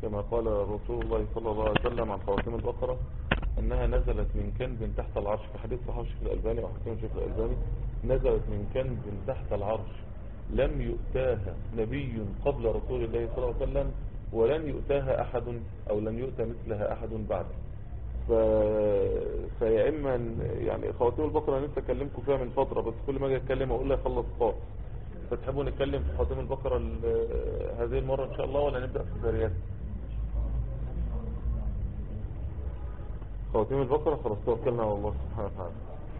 كما قال رسول الله صلى الله عليه وسلم عن خواتيم البقرة أنها نزلت من كنز تحت العرش في حديث صحيح الشيخ الألباني وحكيم الشيخ الألباني نزلت من كنز تحت العرش لم يؤتاها نبي قبل رسول الله صلى الله عليه وسلم ولن يؤتاها أحد أو لن يؤتى مثلها أحد بعد ف... فيا إما ن- يعني خواتيم البقرة أنا لسه أكلمكم فيها من فترة بس كل ما أجي أتكلم أقول لها خلص خاص فتحبوا نتكلم في خواتيم البقرة ال- هذه المرة إن شاء الله ولا نبدأ في الذريات خواتيم البقرة خلاص توكلنا على الله سبحانه وتعالى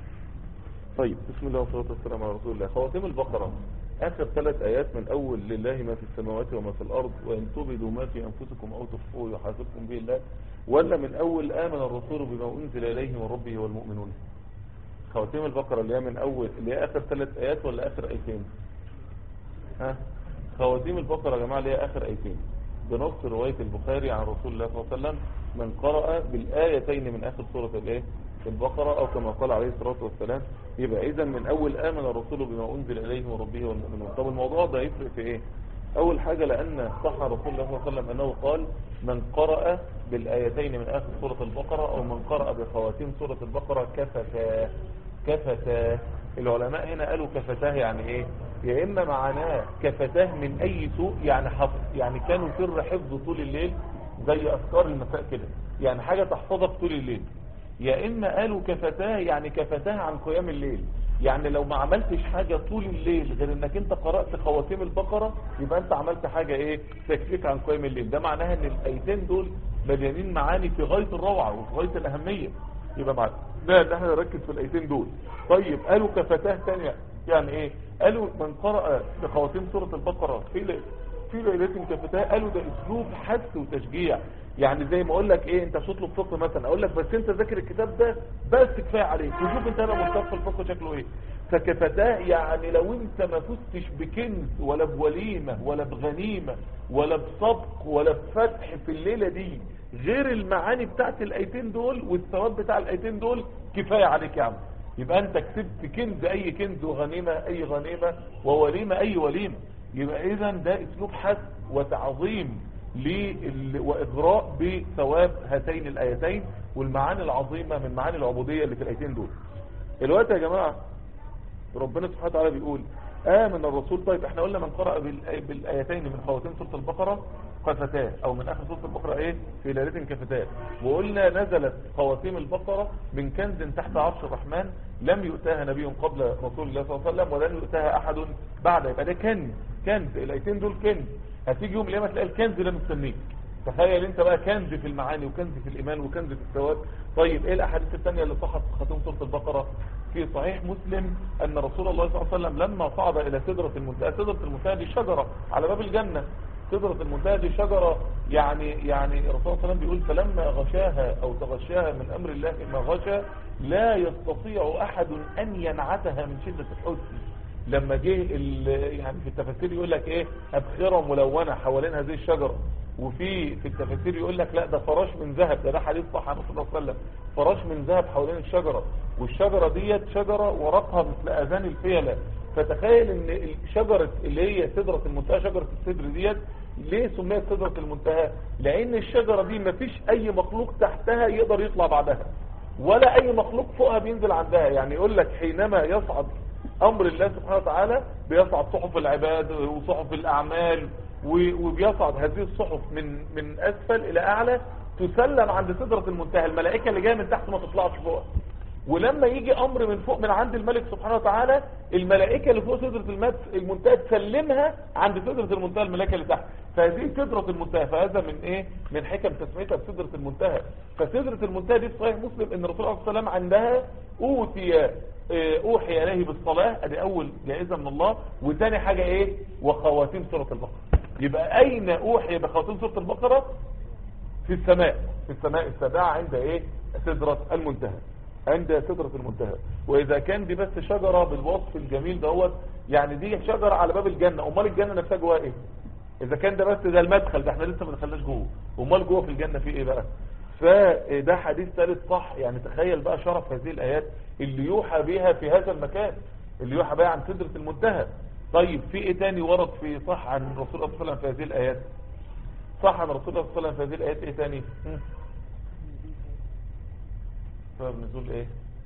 طيب بسم الله والصلاة والسلام على رسول الله خواتيم البقرة آخر ثلاث آيات من أول لله ما في السماوات وما في الأرض وإن تبدوا ما في أنفسكم أو تخفوه يحاسبكم به الله ولا من أول آمن الرسول بما أنزل إليه من ربه والمؤمنون خواتيم البقرة اللي هي من أول اللي هي آخر ثلاث آيات ولا آخر آيتين ها خواتيم البقرة يا جماعة اللي هي آخر آيتين بنص رواية البخاري عن رسول الله صلى الله عليه وسلم من قرأ بالآيتين من آخر سورة الايه البقرة أو كما قال عليه الصلاة والسلام يبقى إذا من أول آمن الرسول بما أنزل إليه من ربه والمؤمنون طب الموضوع ده يفرق في إيه أول حاجة لأن صح رسول الله صلى الله عليه وسلم أنه قال من قرأ بالآيتين من آخر سورة البقرة أو من قرأ بخواتيم سورة البقرة كفتا كفتا العلماء هنا قالوا كفتاه يعني ايه يا اما معناه كفتاه من اي سوء يعني حفظ يعني كانوا سر حفظ طول الليل زي اذكار المساء كده يعني حاجة تحفظك طول الليل يا اما قالوا كفتاه يعني كفتاه عن قيام الليل يعني لو ما عملتش حاجة طول الليل غير انك انت قرأت خواتيم البقرة يبقى انت عملت حاجة ايه تكفيك عن قيام الليل ده معناها ان الايتين دول مليانين معاني في غاية الروعة وفي غاية الاهمية يبقى معنا ده ده احنا نركز في الايتين دول طيب قالوا كفتاه تانية يعني ايه قالوا من قرأ بخواتيم سورة البقرة في ليلة في ليلة كفتاه قالوا ده اسلوب حث وتشجيع يعني زي ما اقول لك ايه انت بتطلب فقه مثلا اقول لك بس انت ذاكر الكتاب ده بس كفايه عليك وشوف انت بقى مستوى في الفقه شكله ايه فكفتاه يعني لو انت ما فزتش بكنز ولا بوليمه ولا بغنيمه ولا بسبق ولا بفتح في الليله دي غير المعاني بتاعت الايتين دول والثواب بتاع الايتين دول كفايه عليك يا عم يبقى انت كسبت كنز اي كنز وغنيمه اي غنيمه ووليمه اي وليمه يبقى اذا ده اسلوب حث وتعظيم لل- واغراء بثواب هاتين الايتين والمعاني العظيمه من معاني العبوديه اللي في الايتين دول الوقت يا جماعه ربنا سبحانه وتعالى بيقول آمن الرسول طيب احنا قلنا من قرأ بالآي- بالآيتين من خواتيم سورة البقرة كفتاه او من اخر سورة البقرة ايه في ليلة كفتاه وقلنا نزلت خواتيم البقرة من كنز تحت عرش الرحمن لم يؤتاها نبي قبل رسول الله صلى الله عليه وسلم ولن يؤتاها احد بعد يبقى ده كنز كنز الايتين دول كنز هتيجي يوم القيامة تلاقي الكنز ده مستنيك تخيل انت بقى كنز في المعاني وكنز في الايمان وكنز في الثواب طيب ايه الاحاديث الثانيه اللي صحت في خاتم سوره البقره في صحيح مسلم ان رسول الله صلى الله عليه وسلم لما صعد الى سدره المنتهى سدره المنتهى دي شجره على باب الجنه سدره المنتهى دي شجره يعني يعني الرسول صلى الله عليه وسلم بيقول فلما غشاها او تغشاها من امر الله ما غشى لا يستطيع احد ان ينعتها من شده الحزن لما جه ال- يعني في التفاسير يقول لك ايه ابخره ملونه حوالين هذه الشجره وفي في التفاسير يقول لك لا ده فراش من ذهب ده ده حديث صح عن الرسول صلى الله عليه وسلم فراش من ذهب حوالين الشجره والشجره ديت شجره ورقها مثل اذان الفيله فتخيل ان شجره اللي هي سدره المنتهى شجره السدر ديت ليه سميت سدره المنتهى لان الشجره دي مفيش اي مخلوق تحتها يقدر يطلع بعدها ولا اي مخلوق فوقها بينزل عندها يعني يقول لك حينما يصعد امر الله سبحانه وتعالى بيصعد صحف العباد وصحف الاعمال و- وبيصعد هذه الصحف من من اسفل الى اعلى تسلم عند سدرة المنتهى الملائكة اللي جايه من تحت ما تطلعش فوق ولما يجي امر من فوق من عند الملك سبحانه وتعالى الملائكة اللي فوق سدرة المت- المنتهى تسلمها عند سدرة المنتهى الملائكة اللي تحت فهذه سدرة المنتهى فهذا من ايه من حكم تسميتها بسدرة المنتهى فسدرة المنتهى دي في صحيح مسلم ان الرسول صلى الله عليه وسلم عندها اوتي اه، اوحي اليه بالصلاة ادي اول جائزة من الله وتاني حاجة ايه وخواتيم سورة البقرة يبقى اين اوحي بخواتيم سورة البقرة في السماء في السماء السابعة عند ايه سدرة المنتهى عند سدرة المنتهى واذا كان دي بس شجرة بالوصف الجميل دوت يعني دي شجرة على باب الجنة امال الجنة نفسها جواها ايه اذا كان ده بس ده المدخل ده احنا لسه ما دخلناش جوه امال جوه في الجنة في ايه بقى فده حديث ثالث صح يعني تخيل بقى شرف هذه الايات اللي يوحى بها في هذا المكان اللي يوحى بها عن سدرة المنتهى طيب في ايه تاني ورد في صح عن الرسول صلى الله عليه وسلم في هذه الايات صح عن رسول الله صلى الله عليه وسلم في هذه الآيات ايه تاني هم؟ سبب نزول ايه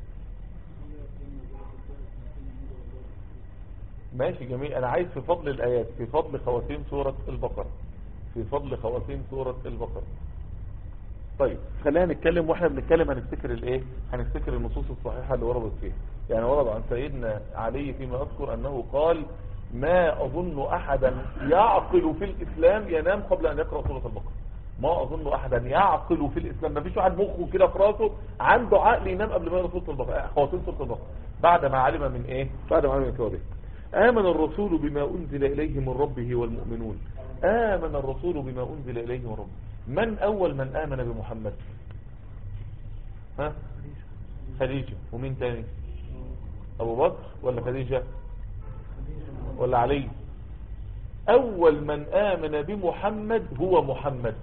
ماشي جميل انا عايز في فضل الايات في فضل خواتيم سورة البقرة في فضل خواتيم سورة البقرة طيب خلينا نتكلم واحنا بنتكلم هنفتكر الايه هنفتكر النصوص الصحيحة اللي وردت فيها يعني ورد عن سيدنا علي فيما اذكر انه قال ما اظن احدا يعقل في الاسلام ينام قبل ان يقرأ سورة البقرة ما اظن احدا يعقل في الاسلام ما فيش واحد مخه كده في راسه عنده عقل ينام قبل ما يقرأ سورة البقرة خواتيم سورة البقرة بعد ما علم من ايه بعد ما علم من كوابه آمن الرسول بما أنزل إليه من ربه والمؤمنون آمن الرسول بما أنزل إليه من ربه من أول من آمن بمحمد ها خديجة ومين تاني أبو بكر ولا خديجة ولا علي أول من آمن بمحمد هو محمد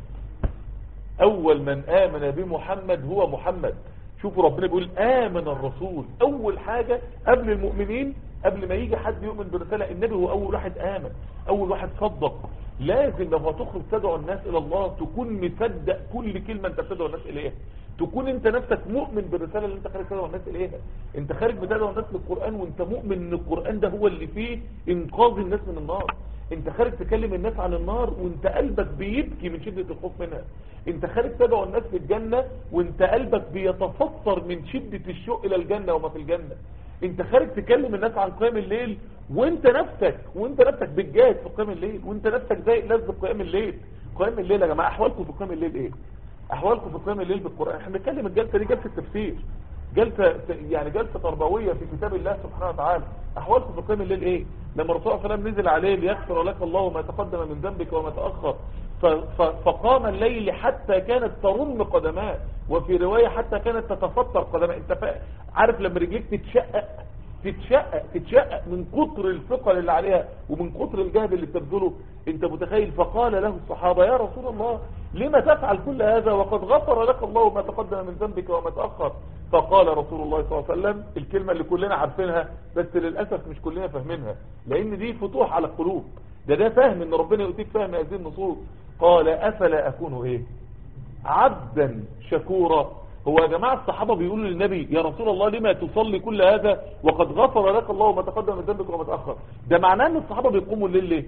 أول من آمن بمحمد هو محمد شوفوا ربنا بيقول آمن الرسول أول حاجة قبل المؤمنين قبل ما يجي حد يؤمن برسالة النبي هو أول واحد آمن أول واحد صدق لازم لو هتخرج تدعو الناس إلى الله تكون مصدق كل كلمة أنت بتدعو الناس إليها تكون أنت نفسك مؤمن بالرسالة اللي أنت خارج تدعو الناس إليها أنت خارج بتدعو الناس للقرآن وأنت مؤمن أن القرآن ده هو اللي فيه إنقاذ الناس من النار انت خارج تكلم الناس عن النار وانت قلبك بيبكي من شدة الخوف منها انت خارج تدعو الناس للجنة وانت قلبك بيتفطر من شدة الشوق الى الجنة وما في الجنة انت خارج تكلم الناس عن قيام الليل وانت نفسك وانت نفسك بتجاهد في قيام الليل وانت نفسك زي لذ قيام الليل قيام الليل يا جماعة احوالكم في قيام الليل ايه احوالكم في قيام الليل بالقرآن احنا بنتكلم الجلسة دي جلسة تفسير جلسة يعني جلسة تربوية في كتاب الله سبحانه وتعالى احوالكم في قيام الليل ايه لما الرسول صلى الله عليه وسلم نزل عليه ليغفر لك الله ما تقدم من ذنبك وما تأخر فقام الليل حتى كانت ترم قدماه وفي رواية حتى كانت تتفطر قدماه انت فا... عارف لما رجليك تتشقق تتشقق تتشقق من كتر الثقل اللي عليها ومن كتر الجهد اللي بتبذله انت متخيل فقال له الصحابة يا رسول الله لما تفعل كل هذا وقد غفر لك الله ما تقدم من ذنبك وما تأخر فقال رسول الله صلى الله عليه وسلم الكلمة اللي كلنا عارفينها بس للأسف مش كلنا فاهمينها لأن دي فتوح على القلوب ده ده فهم ان ربنا يؤتيك فهم هذه النصوص قال أفلا أكون إيه عبدا شكورا هو يا جماعة الصحابة بيقولوا للنبي يا رسول الله لما تصلي كل هذا وقد غفر لك الله ما تقدم من ذنبك وما تأخر ده معناه ان الصحابة بيقوموا الليل ليه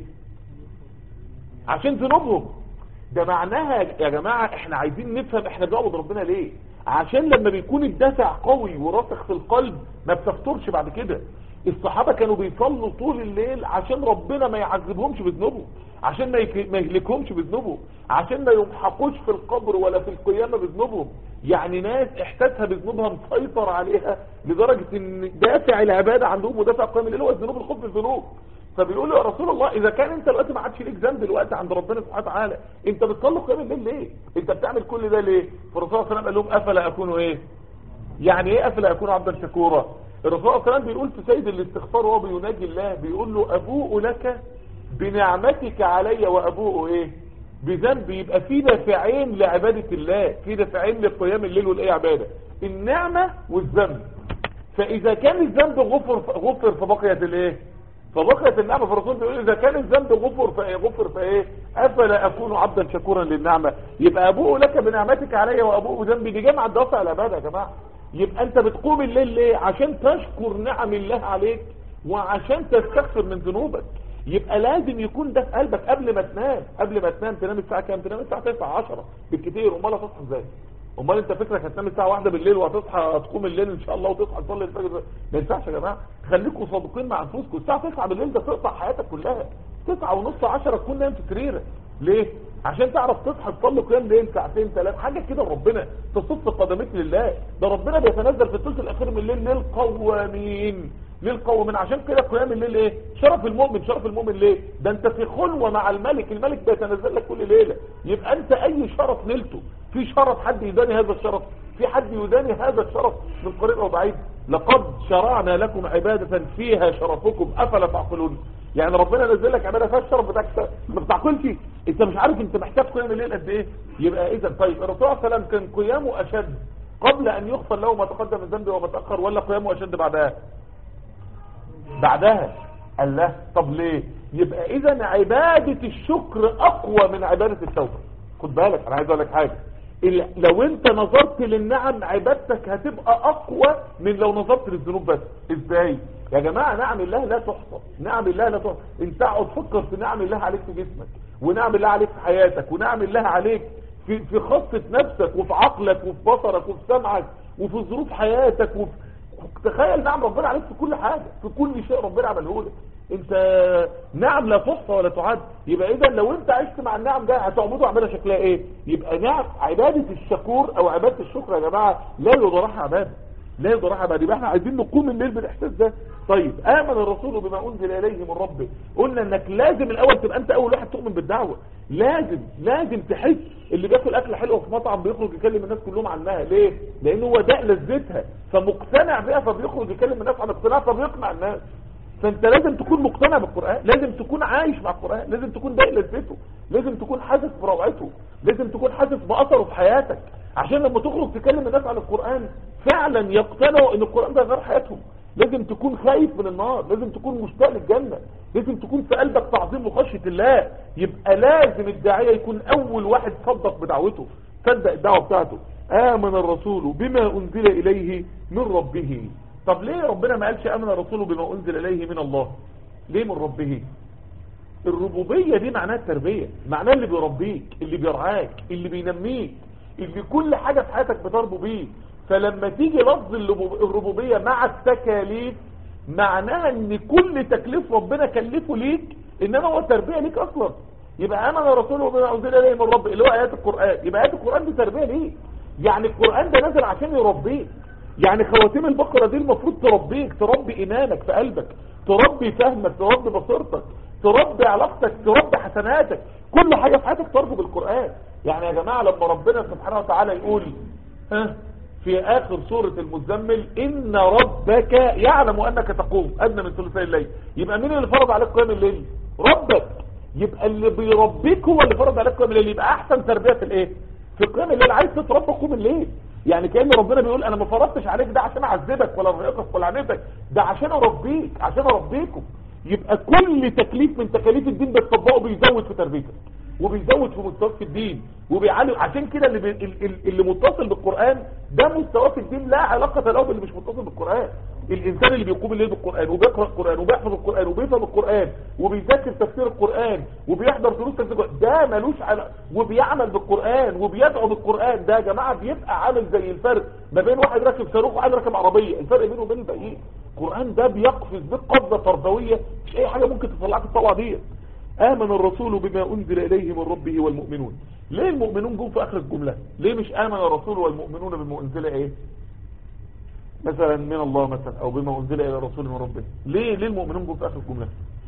عشان ذنوبهم ده معناها يا جماعة احنا عايزين نفهم احنا بنعبد ربنا ليه عشان لما بيكون الدافع قوي وراسخ في القلب ما بتفترش بعد كده الصحابة كانوا بيصلوا طول الليل عشان ربنا ما يعذبهمش بذنوبهم عشان ما, يك... ما يهلكهمش بذنوبهم عشان ما يمحقوش في القبر ولا في القيامة بذنوبهم يعني ناس احساسها بذنوبها مسيطر عليها لدرجة ان دافع العبادة عندهم ودافع قيام الليل هو الذنوب الخوف الذنوب فبيقولوا يا رسول الله اذا كان انت دلوقتي ما عادش ليك ذنب دلوقتي عند ربنا سبحانه وتعالى انت بتصلي قيام الليل ليه انت بتعمل كل ده ليه فالرسول صلى الله عليه وسلم قال لهم افلا اكون ايه يعني ايه افلا اكون عبدا شكورا الرسول صلى الله عليه وسلم بيقول في سيد الاستغفار وهو بيناجي الله بيقول له ابوء لك بنعمتك علي وابوء ايه بذنب يبقى في دافعين لعبادة الله في دافعين لقيام الليل والايه عبادة النعمة والذنب فاذا كان الذنب غفر غفر فبقيت الايه فبقيت النعمة فالرسول بيقول اذا كان الذنب غفر فايه غفر فايه افلا اكون عبدا شكورا للنعمة يبقى ابوء لك بنعمتك علي وابوء بذنبي دي جمع الدافع العبادة يا جماعة يبقى انت بتقوم الليل ليه عشان تشكر نعم الله عليك وعشان تستغفر من ذنوبك يبقى لازم يكون ده في قلبك قبل ما تنام قبل ما تنام تنام الساعة كام تنام الساعة 9 10 بالكتير امال هتصحى ازاي امال انت فكرك هتنام الساعة واحدة بالليل وهتصحى تقوم الليل ان شاء الله وتصحى تصلي الفجر ما ينفعش يا جماعة خليكم صادقين مع انفسكم الساعة 9 بالليل ده تقطع حياتك كلها 9 ونص 10 تكون نايم في سريرك ليه عشان تعرف تصحى تصلي قيام ليل ساعتين ثلاثه حاجه كده ربنا تصف قدميك لله ده ربنا بيتنزل في الثلث الاخير من الليل للقوامين للقوامين عشان كده قيام الليل ايه شرف المؤمن شرف المؤمن ليه ده انت في خلوه مع الملك الملك بيتنزل لك كل ليله يبقى انت اي شرف نلته في شرف حد يداني هذا الشرف في حد يداني هذا الشرف من قريب او بعيد لقد شرعنا لكم عباده فيها شرفكم افلا تعقلون يعني ربنا نزل لك عباده فيها الشرف بتاعك ما بتعقلش انت مش عارف انت محتاج قيام الليل قد ايه يبقى اذا طيب الرسول صلى الله عليه وسلم كان قيامه اشد قبل ان يغفر له ما تقدم من ذنبه وما تاخر ولا قيامه اشد بعدها بعدها قال له طب ليه يبقى اذا عباده الشكر اقوى من عباده التوبه خد بالك انا عايز اقول لك حاجه ال- لو انت نظرت للنعم عبادتك هتبقى اقوى من لو نظرت للذنوب بس ازاي يا جماعه نعم الله لا تحصى نعم الله لا تحصى انت اقعد فكر في نعم الله عليك في جسمك ونعم الله عليك في حياتك ونعم الله عليك في في خاصه نفسك وفي عقلك وفي بصرك وفي سمعك وفي ظروف حياتك وفي تخيل نعم ربنا عليك في كل حاجه في كل شيء ربنا عمله لك انت نعم لا تحصى ولا تعد يبقى اذا لو انت عشت مع النعم ده هتعبده اعمالها شكلها ايه يبقى نعم عباده الشكور او عباده الشكر يا جماعه لا يضرها عباده لا يضرها عباده يبقى احنا عايزين نقوم الليل بالاحساس ده طيب امن الرسول بما انزل اليه من ربه قلنا انك لازم الاول تبقى انت اول واحد تؤمن بالدعوه لازم لازم تحس اللي بياكل اكله حلوه في مطعم بيخرج يكلم الناس كلهم عنها ليه لان هو ده لذتها فمقتنع بيها فبيخرج يكلم الناس عن اقتناع فبيقنع الناس فانت لازم تكون مقتنع بالقرآن لازم تكون عايش مع القرآن لازم تكون باقي لذته لازم تكون حاسس بروعته لازم تكون حاسس بأثره في حياتك عشان لما تخرج تكلم الناس عن القرآن فعلا يقتنعوا ان القرآن ده غير حياتهم لازم تكون خايف من النار لازم تكون مشتاق للجنة لازم تكون في قلبك تعظيم وخشية الله يبقى لازم الداعية يكون اول واحد صدق بدعوته صدق الدعوة بتاعته آمن الرسول بما أنزل إليه من ربه طب ليه ربنا ما قالش امن الرسول بما انزل اليه من الله ليه من ربه الربوبية دي معناها التربية معناها اللي بيربيك اللي بيرعاك اللي بينميك اللي كل حاجة في حياتك بتربو بيه فلما تيجي لفظ الربوبية مع التكاليف معناها ان كل تكليف ربنا كلفه ليك انما هو تربية ليك اصلا يبقى امن الرسول بما انزل اليه من ربه اللي هو ايات القرآن يبقى ايات القرآن دي تربية ليك يعني القرآن ده نزل عشان يربيك يعني خواتيم البقرة دي المفروض تربيك تربي ايمانك في قلبك تربي فهمك تربي بصيرتك تربي علاقتك تربي حسناتك كل حاجة في حياتك تربو بالقرآن يعني يا جماعة لما ربنا سبحانه وتعالى يقول ها في اخر سورة المزمل ان ربك يعلم انك تقوم ادنى من ثلثي الليل يبقى مين اللي فرض عليك قيام الليل ربك يبقى اللي بيربيك هو اللي فرض عليك قيام الليل يبقى احسن تربية في الايه في قيام الليل عايز تتربى قوم الليل يعني كأن ربنا بيقول انا ما فرضتش عليك ده عشان اعذبك ولا ارهقك ولا اعنفك ده عشان اربيك عشان اربيكم يبقى كل تكليف من تكاليف الدين بتطبقه بيزود في تربيتك وبيزود في مستواك في الدين وبيعلي عشان كده اللي, بي... اللي متصل بالقرآن ده مستواه في الدين لا علاقة له باللي مش متصل بالقرآن الانسان اللي بيقوم الليل بالقرآن وبيقرأ القرآن وبيحفظ القرآن وبيفهم القرآن وبيذاكر تفسير القرآن وبيحضر دروس تفسير القرآن ده ملوش على وبيعمل بالقرآن وبيدعو بالقرآن ده يا جماعة بيبقى عامل زي الفرق ما بين واحد راكب صاروخ وواحد راكب عربية الفرق بينه وبين الباقيين القرآن ده بيقفز بيك قفزة تربوية مش اي حاجة ممكن تطلعك الطلعة دي آمن الرسول بما أنزل إليه من ربه والمؤمنون ليه المؤمنون جم في آخر الجملة ليه مش آمن الرسول والمؤمنون بما أنزل إيه مثلا من الله مثلا أو بما أنزل إلى الرسول من ربه ليه ليه المؤمنون جم في آخر الجملة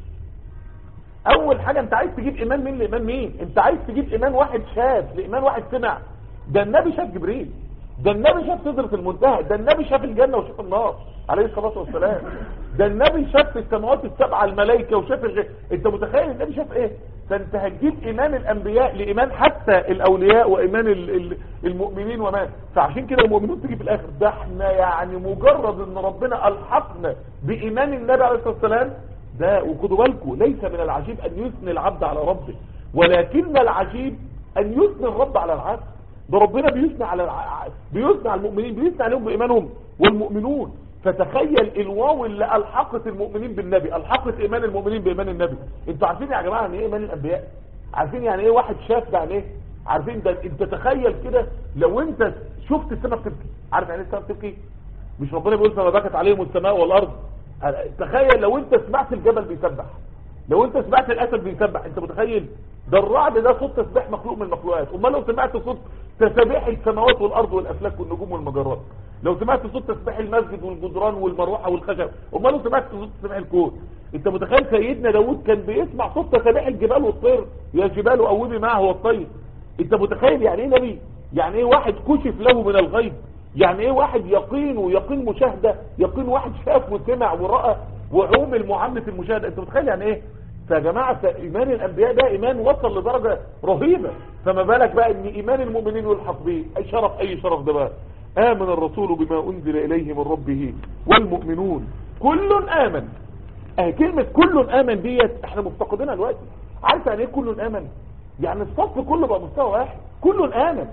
أول حاجة أنت عايز تجيب إيمان مين لإيمان مين أنت عايز تجيب إيمان واحد شاف لإيمان واحد سمع ده النبي شاف جبريل ده النبي شاف سدرة المنتهى ده النبي شاف الجنة وشاف النار عليه الصلاة والسلام ده النبي شاف في السماوات السبعة الملائكة وشاف الغير انت متخيل النبي شاف ايه فانت هتجيب ايمان الانبياء لايمان حتى الاولياء وايمان ال- ال- المؤمنين وما فعشان كده المؤمنون تيجي في الاخر ده احنا يعني مجرد ان ربنا الحقنا بايمان النبي عليه الصلاة والسلام ده وخدوا بالكم ليس من العجيب ان يثني العبد على ربه ولكن العجيب ان يثني الرب على العبد ده ربنا بيثني على الع... بيثني على المؤمنين بيثني عليهم بايمانهم والمؤمنون فتخيل الواو اللي الحقت المؤمنين بالنبي الحقت ايمان المؤمنين بايمان النبي انتوا عارفين يا جماعه يعني ايه ايمان الانبياء عارفين يعني ايه واحد شاف ده يعني ايه عارفين ده انت تخيل كده لو انت شفت السماء بتبكي عارف يعني ايه السماء بتبكي مش ربنا بيقول فما بكت عليهم السماء والارض تخيل لو انت سمعت الجبل بيسبح لو انت سمعت الاسد بيسبح انت متخيل ده الرعد ده صوت تسبيح مخلوق من المخلوقات امال لو سمعت صوت تسابيح السماوات والارض والافلاك والنجوم والمجرات لو سمعت صوت تسبيح المسجد والجدران والمروحه والخشب امال لو سمعت صوت تسبيح الكون انت متخيل سيدنا داوود كان بيسمع صوت تسابيح الجبال والطير يا جبال اوبي معه والطير انت متخيل يعني ايه نبي يعني ايه واحد كشف له من الغيب يعني ايه واحد يقين ويقين مشاهده يقين واحد شاف وسمع وراى وعومل معامله المشاهده انت متخيل يعني ايه فيا جماعة ايمان الانبياء ده ايمان وصل لدرجة رهيبة فما بالك بقى ان ايمان المؤمنين والحصبين اي شرف اي شرف ده بقى امن الرسول بما انزل اليه من ربه والمؤمنون كل امن اه كلمة كل امن ديت احنا مفتقدينها دلوقتي عارف يعني ايه كل امن يعني الصف كله بقى مستوى واحد كله امن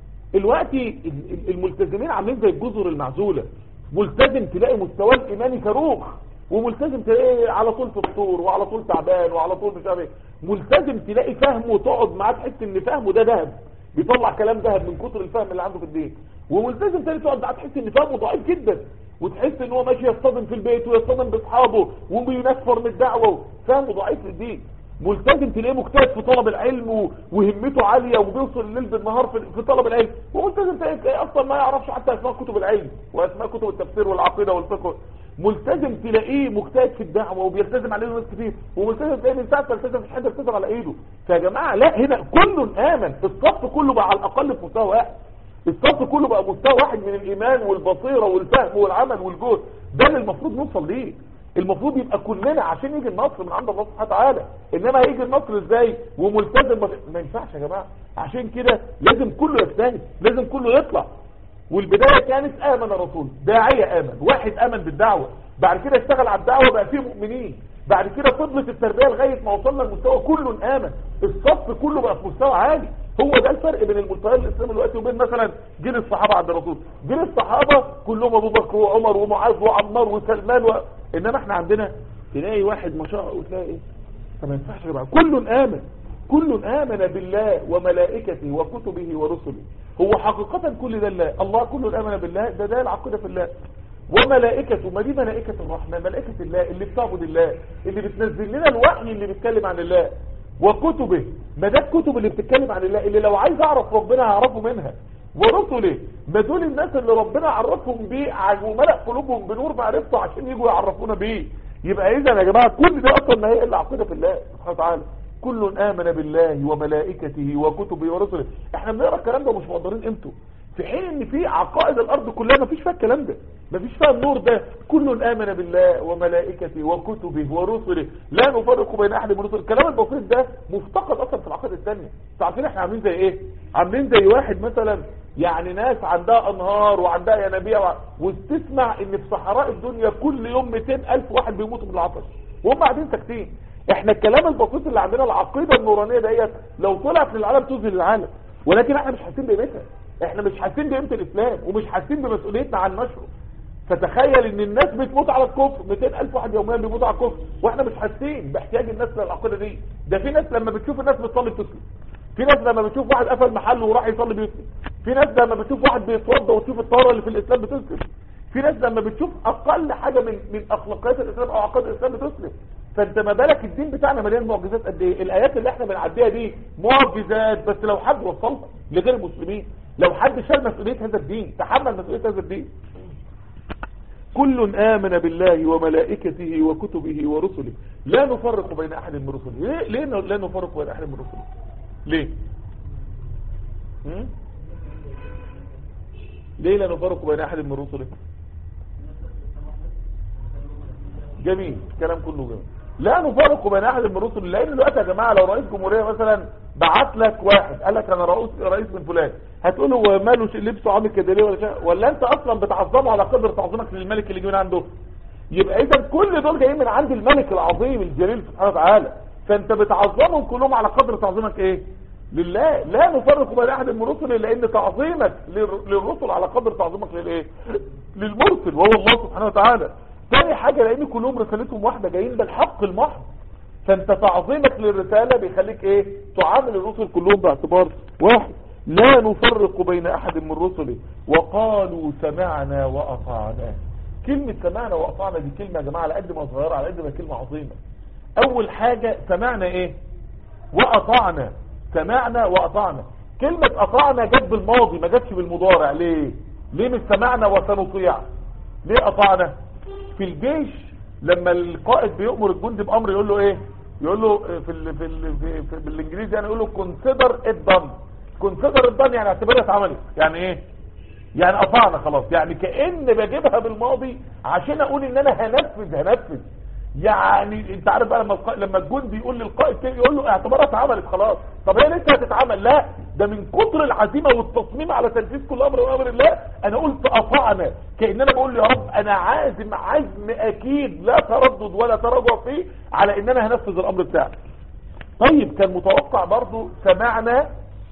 دلوقتي الملتزمين عاملين زي الجزر المعزولة ملتزم تلاقي مستواه الايماني صاروخ وملتزم تلاقي على طول في الطور وعلى طول تعبان وعلى طول مش عارف ايه ملتزم تلاقي فهمه وتقعد معاه تحس ان فهمه ده ذهب بيطلع كلام ذهب من كتر الفهم اللي عنده في الدين وملتزم تاني تقعد معاه تحس ان فهمه ضعيف جدا وتحس ان هو ماشي يصطدم في البيت ويصطدم باصحابه وبينفر من الدعوه فهمه ضعيف للدين ملتزم تلاقيه مجتهد في طلب العلم و- وهمته عاليه وبيوصل الليل بالنهار في في طلب العلم وملتزم تلاقيه اصلا ما يعرفش حتى اسماء كتب العلم واسماء كتب التفسير والعقيده والفقه ملتزم تلاقيه مجتهد في الدعوه وبيلتزم عليه ناس كتير وملتزم تلاقيه من ساعه ما التزم مفيش حد التزم على ايده فيا جماعه لا هنا كل امن الصف كله بقى على الاقل في مستوى واحد الصف كله بقى مستوى واحد من الايمان والبصيره والفهم والعمل والجهد ده اللي المفروض نوصل ليه المفروض يبقى كلنا عشان يجي النصر من عند الله سبحانه وتعالى انما هيجي النصر ازاي وملتزم ما- ما ينفعش يا جماعه عشان كده لازم كله يجتهد لازم كله يطلع والبدايه كانت امن الرسول داعيه امن واحد امن بالدعوه بعد كده اشتغل على الدعوه بقى فيه مؤمنين بعد كده فضلت التربيه لغايه ما وصلنا لمستوى كله امن الصف كله بقى في مستوى عالي هو ده الفرق بين المستوى الاسلامي دلوقتي وبين مثلا جيل الصحابه عند الرسول جيل الصحابه كلهم ابو بكر وعمر ومعاذ وعمار وسلمان و... انما احنا عندنا تلاقي واحد ما شاء الله وتلاقي ايه طب ما ينفعش يا جماعه كل امن كل امن بالله وملائكته وكتبه ورسله هو حقيقه كل ده الله الله كل امن بالله ده ده العقيده في الله وملائكته ما دي ملائكه الرحمن ملائكه الله اللي بتعبد الله اللي بتنزل لنا الوحي اللي بيتكلم عن الله وكتبه ما ده الكتب اللي بتتكلم عن الله اللي لو عايز اعرف ربنا هعرفه منها ورسله ما دول الناس اللي ربنا عرفهم بيه عن- وملأ قلوبهم بنور معرفته عشان يجوا يعرفونا بيه يبقى اذا يا جماعه كل ده اصلا ما هي الا عقيده في الله سبحانه وتعالى كل امن بالله وملائكته وكتبه ورسله احنا بنقرا الكلام ده ومش مقدرين قيمته في حين ان في عقائد الارض كلها ما فيش فيها الكلام ده ما فيش فيها النور ده كل امن بالله وملائكته وكتبه ورسله لا نفرق بين احد من رسله الكلام البسيط ده مفتقد اصلا في العقائد الثانيه انتوا عارفين احنا عاملين زي ايه عاملين زي واحد مثلا يعني ناس عندها انهار وعندها ينابيع وع- وتسمع ان في صحراء الدنيا كل يوم 200 الف واحد بيموتوا من العطش وهم قاعدين ساكتين احنا الكلام البسيط اللي عندنا العقيده النورانيه ديت لو طلعت للعالم تذهل العالم ولكن احنا مش حاسين بقيمتها احنا مش حاسين بقيمه الاسلام ومش حاسين بمسؤوليتنا عن نشره فتخيل ان الناس بتموت على الكفر 200 الف واحد يوميا بيموتوا على الكفر واحنا مش حاسين باحتياج الناس للعقيده دي ده في ناس لما بتشوف الناس بتصلي بتسلم في ناس لما بتشوف واحد قفل محله وراح يصلي بيسلم في ناس لما بتشوف واحد بيتوضى وتشوف الطهاره اللي في الاسلام بتسلم في ناس لما بتشوف اقل حاجه من من اخلاقيات الاسلام او عقائد الاسلام بتسلم فانت ما بالك الدين بتاعنا مليان معجزات قد ايه الايات اللي احنا بنعديها دي معجزات بس لو حد وصلها لغير المسلمين لو حد شال مسؤوليه هذا الدين تحمل مسؤوليه هذا الدين كل آمن بالله وملائكته وكتبه ورسله لا نفرق بين أحد من رسله ليه, ليه لا نفرق بين أحد من رسله ليه هم؟ ليه لا نفرق بين أحد من رسله جميل كلام كله جميل لا نفرق بين أحد من رسله لأن دلوقتي يا جماعة لو رئيس جمهورية مثلا بعت لك واحد قال لك أنا رئيس رئيس من فلان هتقول له هو ماله ش- لبسه عامل كده ليه ولا شيء ولا أنت أصلا بتعظمه على قدر تعظيمك للملك اللي جه من عنده يبقى اذا كل دول جايين من عند الملك العظيم الجليل سبحانه وتعالى فانت بتعظمهم كلهم على قدر تعظيمك ايه لله لا نفرق بين احد من رسله لان تعظيمك للر- للرسل على قدر تعظيمك للايه للمرسل وهو الله سبحانه وتعالى تاني حاجة لان كلهم رسالتهم واحدة جايين بالحق المحض فانت تعظيمك للرسالة بيخليك ايه تعامل الرسل كلهم باعتبار واحد لا نفرق بين احد من رسله وقالوا سمعنا واطعنا كلمة سمعنا واطعنا دي كلمة يا جماعة على قد ما صغيرة على قد ما كلمة عظيمة اول حاجة سمعنا ايه واطعنا سمعنا واطعنا كلمة اطعنا جت بالماضي ما جتش بالمضارع ليه ليه مش سمعنا وسنطيع ليه اطعنا في الجيش لما القائد بيأمر الجندي بامر يقول له ايه يقول له في ال في, ال في, في بالانجليزي يعني يقول له consider it done consider it done يعني اعتبرها اتعملت يعني ايه يعني قطعنا خلاص يعني كأن بجيبها بالماضي عشان اقول ان انا هنفذ هنفذ يعني انت عارف بقى لما الق... لما الجندي يقول للقائد كده يقول له اعتبرها اتعملت خلاص طب هي لسه هتتعمل لا ده من كتر العزيمه والتصميم على تنفيذ كل امر وامر الله انا قلت اطعنا كان انا بقول له يا رب انا عازم عزم اكيد لا تردد ولا تراجع فيه على ان انا هنفذ الامر بتاعك طيب كان متوقع برضو سمعنا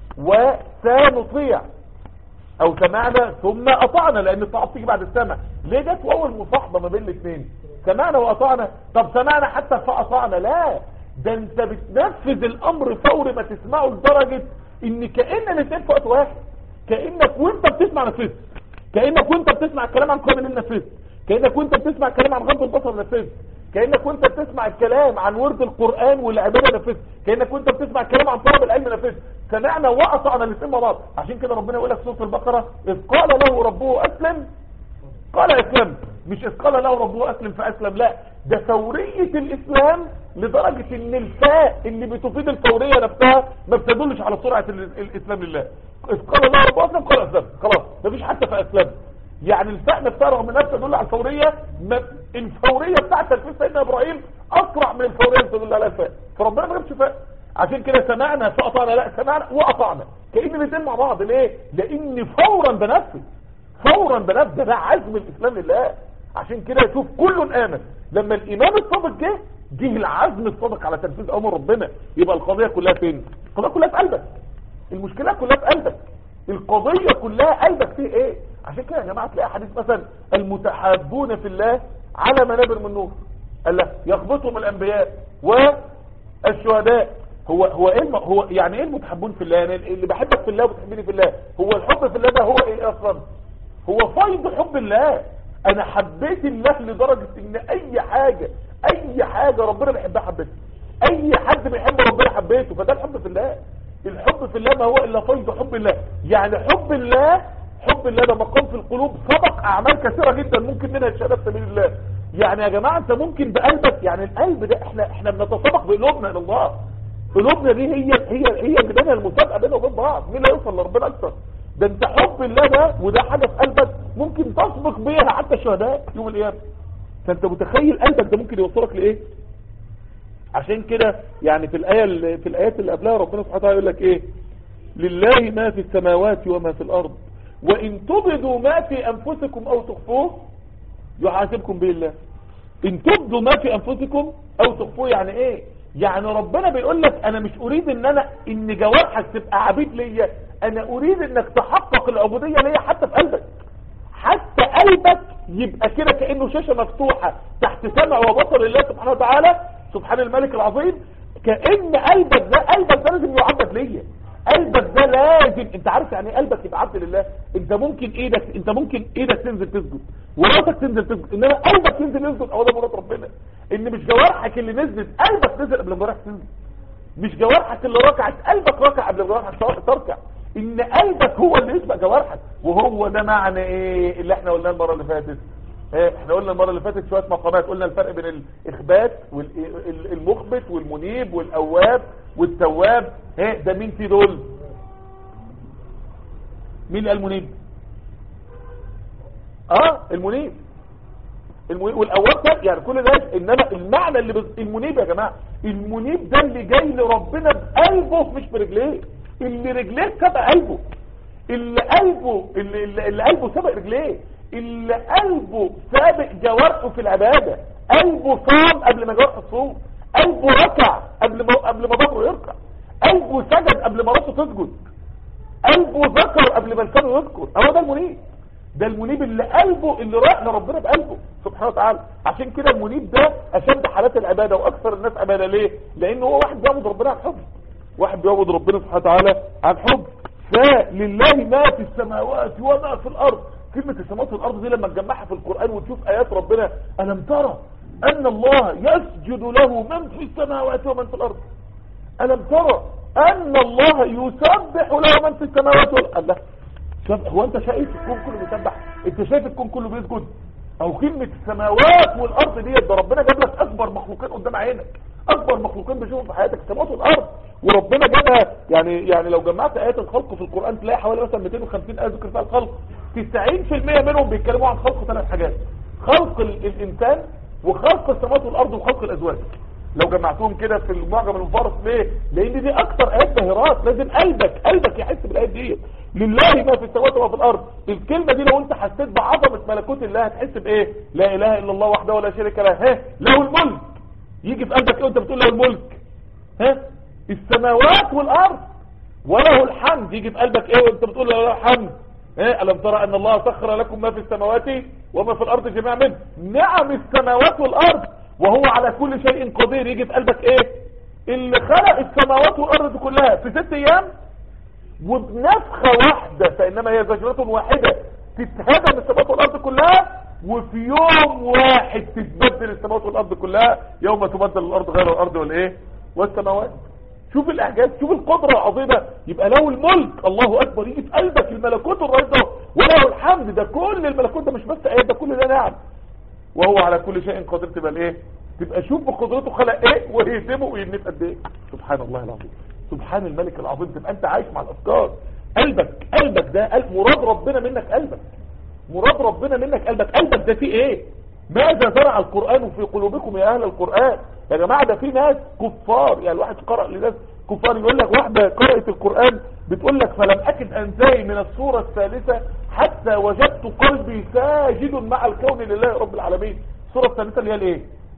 وسنطيع او سمعنا ثم اطعنا لان الطاعه بتيجي بعد السمع ليه جت واول مصاحبه ما بين الاثنين سمعنا واطعنا طب سمعنا حتى فاطعنا لا ده انت بتنفذ الامر فور ما تسمعه لدرجه ان كان الاثنين في وقت واحد كانك وانت بتسمع نفذت كانك وانت بتسمع الكلام عن قيام الليل نفذت كانك وانت بتسمع الكلام عن غض البصر نفذت كانك وانت بتسمع الكلام عن ورد القران والعباده نفذت كانك وانت بتسمع الكلام عن طلب العلم نفذت سمعنا واطعنا الاثنين مع بعض عشان كده ربنا يقول لك في سوره البقره اذ قال له ربه اسلم قال اسلم مش اذ قال له ربه اسلم فاسلم لا ده فوريه الاسلام لدرجه ان الفاء اللي بتفيد الفوريه نفسها ما بتدلش على سرعه ال- الاسلام لله اذ قال له ربه اسلم قال اسلم خلاص مفيش حتى فاسلم يعني الفاء نفسها رغم انها تدل على الفوريه ما الفوريه بتاعت تنفيذ سيدنا ابراهيم اسرع من الفوريه اللي تدل على الفاء فربنا ما جابش فاء عشان كده سمعنا فاطعنا لا سمعنا واطعنا كأن الاثنين مع بعض ليه لان فورا بنفذ فورا بنفذ ده عزم الاسلام لله عشان كده شوف كل امن لما الايمان الصادق جه جه العزم الصادق على تنفيذ امر ربنا يبقى القضيه كلها فين القضيه كلها في قلبك المشكله كلها في قلبك القضيه كلها قلبك فيه ايه عشان كده يا جماعه تلاقي حديث مثلا المتحابون في الله على منابر من نور قال لك يخبطهم الانبياء والشهداء هو هو ايه الم- هو يعني ايه المتحبون في الله يعني اللي بحبك في الله وبتحبني في الله هو الحب في الله ده هو ايه اصلا هو فيض حب الله انا حبيت الله لدرجة ان اي حاجة اي حاجة ربنا بيحبها حبيتها اي حد بيحب ربنا حبيته فده الحب في الله الحب في الله ما هو الا فيض حب الله يعني حب الله حب الله ده مقام في القلوب سبق اعمال كثيرة جدا ممكن منها الشهادة في سبيل الله يعني يا جماعة انت ممكن بقلبك يعني القلب ده احنا احنا بنتسابق بقلوبنا الى الله قلوبنا دي هي هي هي بدايه المسابقه بيننا وبين بعض مين اللي هيوصل لربنا اكتر ده انت حب الله ده وده حاجه في قلبك ممكن تسبق بيها حتى الشهداء يوم القيامه فانت متخيل قلبك ده ممكن يوصلك لايه عشان كده يعني في الايه اللي- في الايات اللي قبلها ربنا سبحانه وتعالى يقول لك ايه لله ما في السماوات وما في الارض وان تبدوا ما في انفسكم او تخفوه يحاسبكم به الله ان تبدوا ما في انفسكم او تخفوه يعني ايه يعني ربنا بيقول لك انا مش اريد ان انا ان جوارحك تبقى عبيد ليا انا اريد انك تحقق العبودية ليا حتى في قلبك حتى قلبك يبقى كده كأنه شاشة مفتوحة تحت سمع وبصر الله سبحانه وتعالى سبحان الملك العظيم كأن قلبك ده قلبك ده لازم يعبد ليا قلبك ده لازم انت عارف يعني ايه قلبك يبقى عبد لله انت ممكن ايدك انت ممكن ايدك تنزل تسجد وراسك تنزل تسجد انما قلبك ينزل يسجد او ده مراد ربنا ان مش جوارحك اللي نزلت قلبك نزل قبل ما جوارحك تنزل مش جوارحك اللي ركعت قلبك ركع قبل ما جوارحك تركع ان قلبك هو اللي يسبق جوارحك وهو ده معنى ايه اللي احنا قلناه المره اللي فاتت ايه احنا قلنا المره اللي فاتت شويه مقامات قلنا الفرق بين الاخبات والمخبت والمنيب والاواب والتواب ايه ده مين في دول مين اللي قال منيب اه المنيب المنيب والاواب ده يعني كل ده انما المعنى اللي بز... المنيب يا جماعه المنيب ده اللي جاي لربنا بقلبه مش برجليه اللي رجليه سبق قلبه اللي قلبه اللي, اللي, اللي قلبه سبق رجليه اللي قلبه سابق جوارحه في العباده قلبه صام قبل ما جوارحه تصوم قلبه ركع قبل ما قبل ما ظهره يركع قلبه سجد قبل ما راسه تسجد قلبه ذكر قبل ما لسانه يذكر هو ده المنيب ده المنيب اللي قلبه اللي رايح لربنا بقلبه سبحانه وتعالى عشان كده المنيب ده اشد حالات العباده واكثر الناس عباده ليه لان هو واحد بيعبد ربنا عن حب واحد بيعبد ربنا سبحانه وتعالى عن حب فلله ما في السماوات وما في الارض كلمه السماوات والارض دي لما تجمعها في القران وتشوف ايات ربنا الم ترى ان الله يسجد له من في السماوات ومن في الارض الم ترى ان الله يسبح له من في السماوات والارض هو انت شايف الكون كله بيسبح انت شايف الكون كله بيسجد او كلمة السماوات والارض ديت ده ربنا جاب لك اكبر مخلوقين قدام عينك اكبر مخلوقين بيشوفوا في حياتك السماوات والارض وربنا جابها يعني يعني لو جمعت ايات الخلق في القران تلاقي حوالي مثلا 250 ايه ذكر فيها الخلق 90% منهم بيتكلموا عن خلق ثلاث حاجات خلق الانسان وخلق السماوات والارض وخلق الازواج لو جمعتهم كده في المعجم المفارق ليه لان دي اكتر ايات باهرات لازم قلبك قلبك يحس بالايات دي لله ما في السماوات وما في الارض الكلمه دي لو انت حسيت بعظمه ملكوت الله هتحس بايه لا اله الا الله وحده ولا شريك له ها له الملك يجي في قلبك ايه وانت بتقول له الملك ها السماوات والارض وله الحمد يجي في قلبك ايه وانت بتقول له الحمد ايه الم ترى ان الله سخر لكم ما في السماوات وما في الارض جميعا منه نعم السماوات والارض وهو على كل شيء قدير يجي في قلبك ايه اللي خلق السماوات والارض كلها في ست ايام وبنفخة واحدة فانما هي زجرة واحدة تتهدم السماوات والارض كلها وفي يوم واحد تتبدل السماوات والارض كلها يوم تبدل الارض غير الارض والايه والسماوات شوف الاعجاز شوف القدرة العظيمة يبقى له الملك الله اكبر يجي في قلبك الملكوت الرئيس ده وله الحمد ده كل الملكوت ده مش بس ايات ده كل ده نعم وهو على كل شيء قدير تبقى الايه تبقى شوف بقدرته خلق ايه ويهزمه وينف قد ايه سبحان الله العظيم سبحان الملك العظيم تبقى انت عايش مع الافكار قلبك قلبك ده قلب مراد ربنا منك قلبك مراد ربنا منك قلبك قلبك ده فيه ايه ماذا زرع القرآن في قلوبكم يا اهل القرآن يا جماعة ده في ناس كفار يعني الواحد قرأ لناس كفار يقول لك واحدة قرأت القرآن بتقول لك فلم أكد أنتهي من السورة الثالثة حتى وجدت قلبي ساجد مع الكون لله رب العالمين السورة الثالثة اللي هي الايه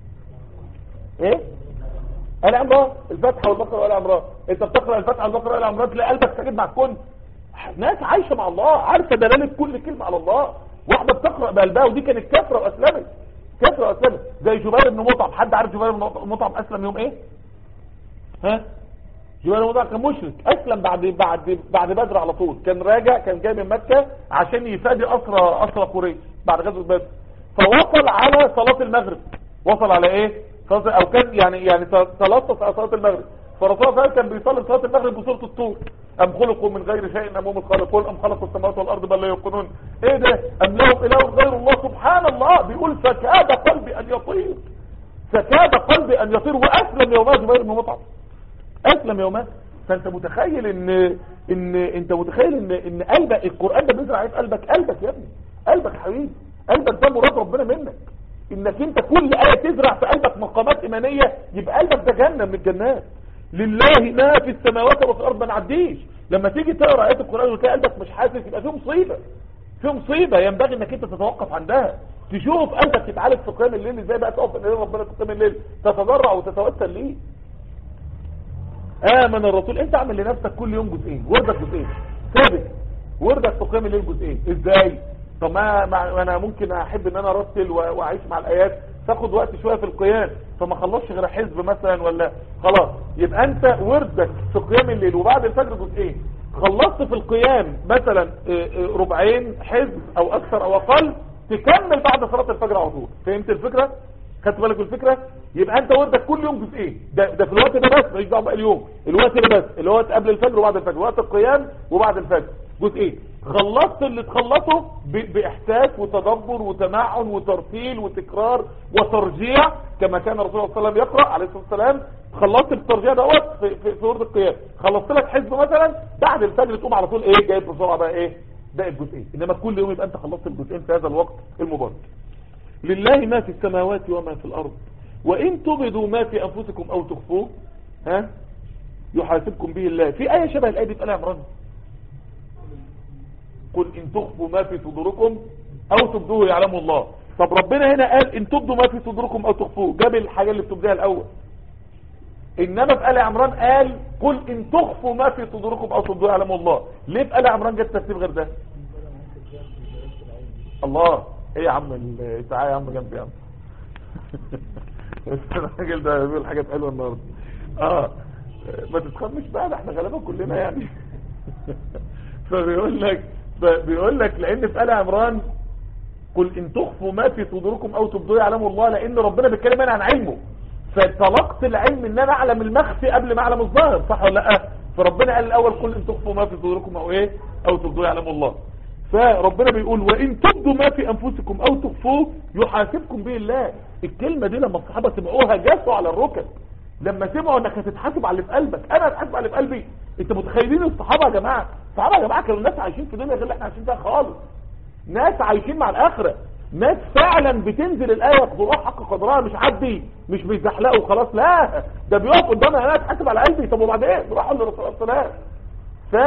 ايه آل عمران الفتحة والبقرة وآل عمران انت بتقرأ الفتحة والبقرة وآل عمران تلاقي قلبك ساجد مع الكون ناس عايشة مع الله عارفة دلالة كل كلمة على الله واحدة بتقرأ بقلبها ودي كانت كافرة واسلمت كافرة واسلمت زي جبير بن مطعم حد عارف جبير بن مطعم اسلم يوم ايه ها جبير بن مطعم كان مشرك اسلم بعد بعد بعد بدر على طول كان راجع كان جاي من مكة عشان يفادي اسرى اسرى قريش بعد غزوة بدر فوصل على صلاة المغرب وصل على ايه صلاة او كان يعني يعني تلطف على صلاة المغرب فرسول الله كان بيصلي صلاة المغرب بسورة الطور أم خلقوا من غير شيء أم هم الخالقون أم خلقوا السماوات والأرض بل لا يوقنون إيه ده أم لهم إله غير الله سبحان الله بيقول فكاد قلبي أن يطير فكاد قلبي أن يطير وأسلم يومها جبير بن مطعم أسلم يومها فأنت متخيل إن إن أنت متخيل إن إن قلبك القرآن ده بيزرع في قلبك قلبك يا ابني قلبك حبيبي قلبك ده مراد ربنا منك انك انت كل آية تزرع في قلبك مقامات ايمانية يبقى قلبك ده جنة من الجنات لله ما في السماوات وفي الارض ما نعديش لما تيجي تقرا ايات القران وتلاقي قلبك مش حاسس يبقى في مصيبه في مصيبه ينبغي انك انت تتوقف عندها تشوف قلبك يتعالج في قيام الليل ازاي بقى تقف الليل ربنا في قيام الليل تتضرع وتتوسل ليه امن الرسول انت اعمل لنفسك كل يوم جزئين وردك جزئين ثابت وردك في قيام الليل جزئين ازاي طب ما, ما انا ممكن احب ان انا ارتل واعيش مع الايات تاخد وقت شوية في القيام فما خلصش غير حزب مثلا ولا خلاص يبقى انت وردك في قيام الليل وبعد الفجر جزئين خلصت في القيام مثلا ربعين حزب او اكثر او اقل تكمل بعد صلاة الفجر على طول فهمت الفكرة خدت بالك الفكرة يبقى انت وردك كل يوم جزئين ده, ده في الوقت ده بس ماليش دعوه بقى اليوم الوقت ده بس اللي هو قبل الفجر وبعد الفجر وقت القيام وبعد الفجر جزئين خلصت اللي تخلصه باحساس وتدبر وتمعن وترتيل وتكرار وترجيع كما كان رسول الله صلى الله عليه وسلم يقرا عليه الصلاه والسلام خلصت الترجيع دوت في, في, في ورد القيام خلصت لك حزب مثلا بعد الفجر تقوم على طول ايه جايب بسرعه بقى ايه باقي الجزئين انما كل يوم يبقى انت خلصت الجزئين في هذا الوقت المبارك لله ما في السماوات وما في الارض وان تبدوا ما في انفسكم او تخفوه ها يحاسبكم به الله في ايه شبه الايه دي في ال عمران قل ان تخفوا ما في صدوركم او تبدوه يعلم الله طب ربنا هنا قال ان تبدوا ما في صدوركم او تخفوه جاب الحاجة اللي بتبديها الاول انما في آل عمران قال قل ان تخفوا ما في صدوركم او تبدوه يعلم الله ليه في آل عمران جت ترتيب غير ده الله ايه يا عم تعالى يا عم جنبي يا عم الراجل ده بيقول حاجات حلوه النهارده اه ما تتخمش بقى ده احنا غالبا كلنا يعني فبيقول لك بيقول لك لان في آل عمران قل ان تخفوا ما في صدوركم او تبدوه يعلم الله لان ربنا بيتكلم هنا عن علمه فطلقت العلم ان انا اعلم المخفي قبل ما اعلم الظاهر صح ولا لا فربنا قال الاول قل ان تخفوا ما في صدوركم او ايه او تبدوه يعلم الله فربنا بيقول وان تبدوا ما في انفسكم او تخفوه يحاسبكم به الله الكلمه دي لما الصحابه سمعوها جاسوا على الركب لما سمعوا انك هتتحاسب على اللي في قلبك انا هتحاسب على اللي في قلبي انت متخيلين الصحابه يا جماعه الصحابه يا جماعه كانوا الناس عايشين في دنيا غير اللي احنا عايشين فيها خالص ناس عايشين مع الاخره ناس فعلا بتنزل الايه يقدروها حق قدرها مش عدي مش بيزحلقوا وخلاص لا ده بيقف قدامها انا اتحاسب على قلبي طب وبعدين ايه راحوا للرسول صلى الله عليه وسلم ف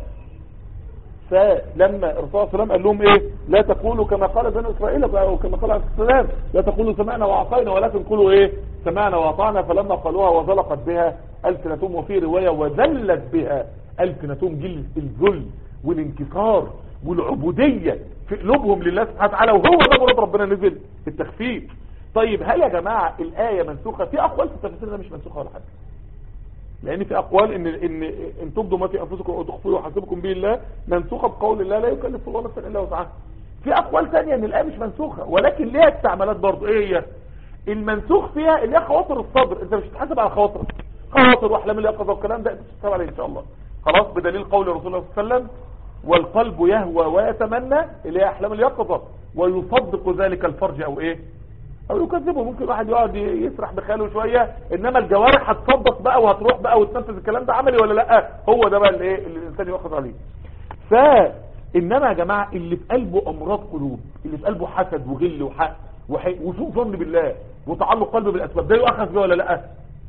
فلما الرسول صلى الله عليه وسلم قال لهم ايه لا تقولوا كما قال بني اسرائيل او كما قال عليه السلام لا تقولوا سمعنا واعطينا ولكن قولوا ايه سمعنا واطعنا فلما قالوها وزلقت بها ألسنتهم وفي رواية وذلت بها ألسنتهم جل الذل والانكسار والعبودية في قلوبهم لله سبحانه وتعالى وهو ده مراد ربنا نزل التخفيف طيب هل يا جماعة الآية منسوخة في أقوال في التفسير ده مش منسوخة ولا حاجة لان في اقوال ان ان ان تبدوا ما في انفسكم او تخفوه يحاسبكم به الله منسوخه بقول الله لا يكلف الله نفسا الا وسعها في اقوال ثانيه ان الايه مش منسوخه ولكن ليها استعمالات برضه ايه هي المنسوخ فيها اللي هي خواطر الصدر انت مش بتحاسب على خواطرك خواطر واحلام اليقظه والكلام ده انت بتحاسب عليه ان شاء الله خلاص بدليل قول الرسول صلى الله عليه وسلم والقلب يهوى ويتمنى اللي هي احلام اليقظه ويصدق ذلك الفرج او ايه او يكذبه ممكن واحد يقعد يسرح بخياله شويه انما الجوارح هتصدق بقى وهتروح بقى وتنفذ الكلام ده عملي ولا لا هو ده بقى اللي ايه اللي الانسان ياخذ عليه فانما يا جماعه اللي في قلبه امراض قلوب اللي في قلبه حسد وغل وحق وحي- وسوء ظن بالله وتعلق قلبه بالاسباب ده يؤخذ بيه ولا لا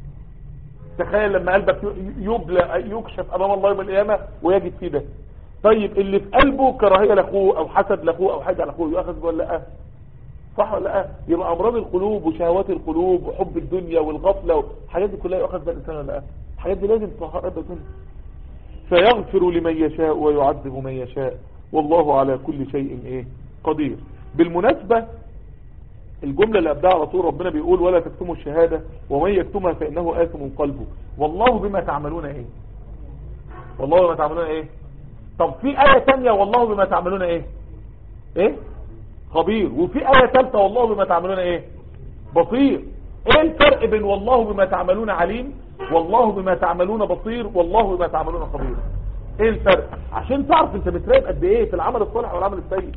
تخيل لما قلبك ي- يبلى يكشف امام الله يوم القيامه ويجد فيه ده طيب اللي في قلبه كراهيه لاخوه او حسد لاخوه او حاجه لاخوه يؤخذ بيه ولا لا صح ولا لا يبقى امراض القلوب وشهوات القلوب وحب الدنيا والغفله والحاجات دي كلها يؤخذ بها الانسان ولا لا الحاجات دي لازم تطهر منها فيغفر لمن يشاء ويعذب من يشاء والله على كل شيء ايه قدير بالمناسبة الجملة اللي قبلها على طول ربنا بيقول ولا تكتموا الشهادة ومن يكتمها فإنه آثم قلبه والله بما تعملون ايه والله بما تعملون ايه طب في آية تانية والله بما تعملون ايه ايه خبير وفي آية ثالثة والله بما تعملون ايه بصير ايه الفرق بين والله بما تعملون عليم والله بما تعملون بصير والله بما تعملون خبير ايه الفرق عشان تعرف انت بتراقب قد ايه في العمل الصالح والعمل السيء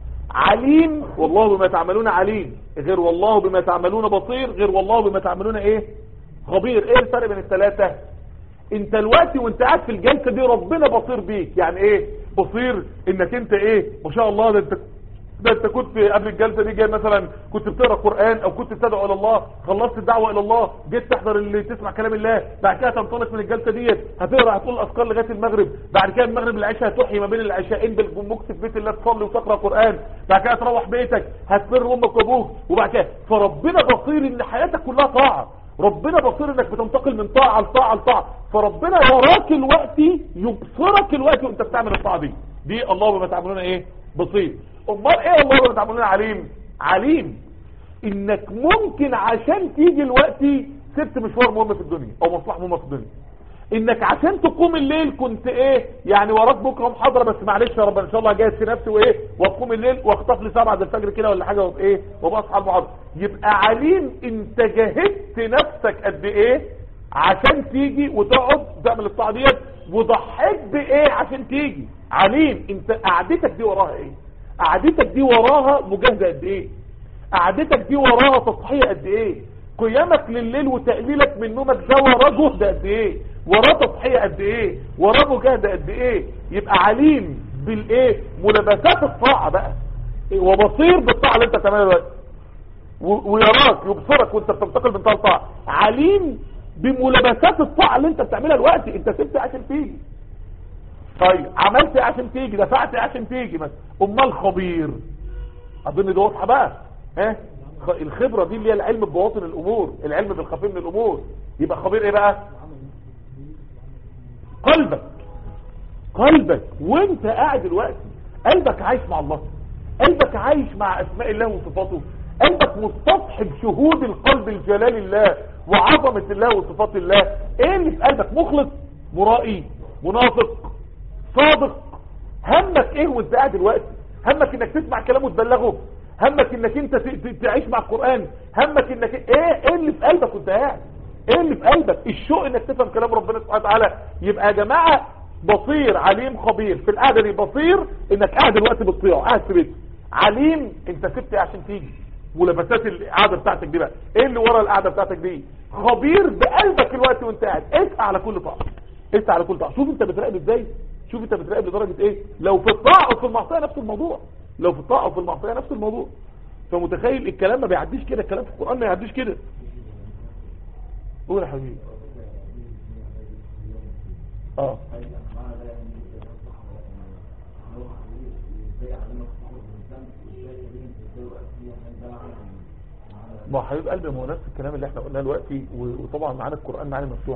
عليم والله بما تعملون عليم غير والله بما تعملون بصير غير والله بما تعملون ايه خبير ايه الفرق بين الثلاثة انت الوقت وانت قاعد في الجلسة دي ربنا بصير بيك يعني ايه بصير انك انت ايه ما شاء الله ده انت ده انت كنت قبل الجلسه دي جاي مثلا كنت بتقرا قران او كنت بتدعو الى الله خلصت الدعوه الى الله جيت تحضر اللي تسمع كلام الله بعد كده تنطلق من الجلسه ديت هتقرا هتقول الاذكار لغايه المغرب بعد كده المغرب للعشاء هتحيي ما بين العشاءين بالمكس في بيت الله تصلي وتقرا قران بعد كده تروح بيتك هتبر امك وابوك وبعد كده فربنا بصير ان حياتك كلها طاعه ربنا بصير انك بتنتقل من طاعه لطاعه لطاعه فربنا يراك الوقت يبصرك الوقت وانت بتعمل الطاعه دي دي الله بما تعملون ايه بصير امال ايه الله بما تعملون عليم عليم انك ممكن عشان تيجي الوقت سبت مشوار مهم في الدنيا او مصلحه مهمه في الدنيا انك عشان تقوم الليل كنت ايه يعني وراك بكره محاضره بس معلش يا رب ان شاء الله جاهز في نفسي وايه واقوم الليل واخطف لي سبعة بعد الفجر كده ولا حاجه وابقى ايه وابقى اصحى المحاضره يبقى عليم انت جهدت نفسك قد ايه عشان تيجي وتقعد تعمل الطاعه ديت وضحيت بايه عشان تيجي عليم انت قعدتك دي وراها ايه قعدتك دي وراها مجاهده قد ايه قعدتك دي وراها تضحيه قد ايه قيامك لليل وتقليلك من نومك ده وراه جهد قد ايه وراه تضحيه قد ايه وراه مجاهده قد ايه يبقى عليم بالايه ملابسات الطاعه بقى إيه؟ وبصير بالطاعه اللي انت بتعملها دلوقتي و- ويراك يبصرك وانت بتنتقل من طاعه لطاعه عليم بملابسات الطاعه اللي انت بتعملها دلوقتي انت سبت عشان تيجي طيب عملت ايه عشان تيجي دفعت ايه عشان تيجي مثلا امال خبير اظن دي واضحه بقى ها خ- الخبره دي اللي هي العلم ببواطن الامور العلم بالخفي من الامور يبقى خبير ايه بقى قلبك قلبك وانت قاعد دلوقتي قلبك عايش مع الله قلبك عايش مع اسماء الله وصفاته قلبك مستصحب شهود القلب الجلال الله وعظمة الله وصفات الله ايه اللي في قلبك مخلص مرائي منافق صادق همك ايه وانت قاعد دلوقتي همك انك تسمع كلامه وتبلغه همك انك انت ت- ت- تعيش مع القرآن همك انك ايه ايه اللي في قلبك وانت قاعد ايه اللي في قلبك الشوق انك تفهم كلام ربنا سبحانه وتعالى يبقى يا جماعة بصير عليم خبير في القعدة دي بصير انك قاعد دلوقتي بتطيع قاعد في بيتك عليم انت سبت إيه عشان تيجي ملابسات القعدة بتاعتك دي بقى ايه اللي ورا القعدة بتاعتك دي خبير بقلبك الوقت وانت قاعد اسعى على كل طاعة اسعى على كل طاعة شوف انت بتراقب ازاي شوف انت بتراقب لدرجة ايه لو في الطاعة او في المعصية نفس الموضوع لو في الطاعة او في المعصية نفس الموضوع فمتخيل الكلام ما بيعديش كده الكلام في القرآن ما يعديش كده قول يا حبيبي اه ما هو حبيب قلبي ما هو نفس الكلام اللي احنا قلناه دلوقتي و- وطبعا معانا القرآن معانا مفتوح